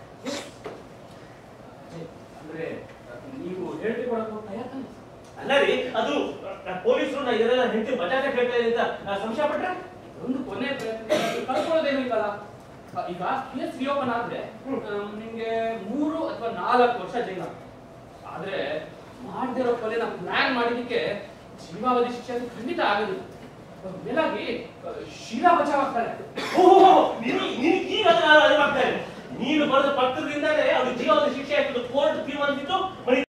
ಅಜಯ್, ಅಂದ್ರೆ ಆ, ನೀವು ಹೇಳಿಕೆ ಕೊಡಕ್ಕೆ ಹೋಗ್ತಾ ಯಾಕಂದ್ರೆ ಅಲ್ಲ ರೀ ಅದು ಪೊಲೀಸರು ನಾ ಇದೆಲ್ಲ ಹೆಂಡತಿ ಬಜಾಟ ಕೇಳ್ತಾ ಇದೆ ಅಂತ ಆ, ಸಂಶಯ ಪಟ್ರೆ ಒಂದು ಕೊನೆ ಪ್ರಯತ್ನ ಕಳ್ಕೊಳ್ಳೋದೇನು ಇಲ್ಲಲ್ಲ ಆ, ಈಗ ಕೇಸ್ ರಿಓಪನ್ ಆದ್ರೆ ಆಮ್, ನಿಮ್ಗೆ ಮೂರು ಅಥವಾ ನಾಲ್ಕು ವರ್ಷ ಜೈಲು ಆಗ್ತದೆ. ಆದ್ರೆ ಮಾಡ್ದಿರೋ ಕೊಲೆನ ಪ್ಲಾನ್ ಮಾಡಿದಕ್ಕೆ ಜೀವಾವಧಿ ಶಿಕ್ಷೆ ಅದು ಖಂಡಿತ ಆಗೋದಿಲ್ಲ ಮೇಲಾಗಿ ಆ, ಶೀಲಾ ಬಚಾವ್ ಆಗ್ತಾರೆ ಓಹೋ ನೀನು ನೀನು ಈಗ ಅದನ್ನ ಅರಿವಾಗ್ತಾ ಇದೆ ನೀನು ಬರೆದ ಪತ್ರದಿಂದಾನೇ ಅದು ಜೀವನದ ಶಿಕ್ಷೆ ಆಗ್ತದೆ ಕೋರ್ಟ್ ತೀರ್ಮಾನಿಸಿದ್ದು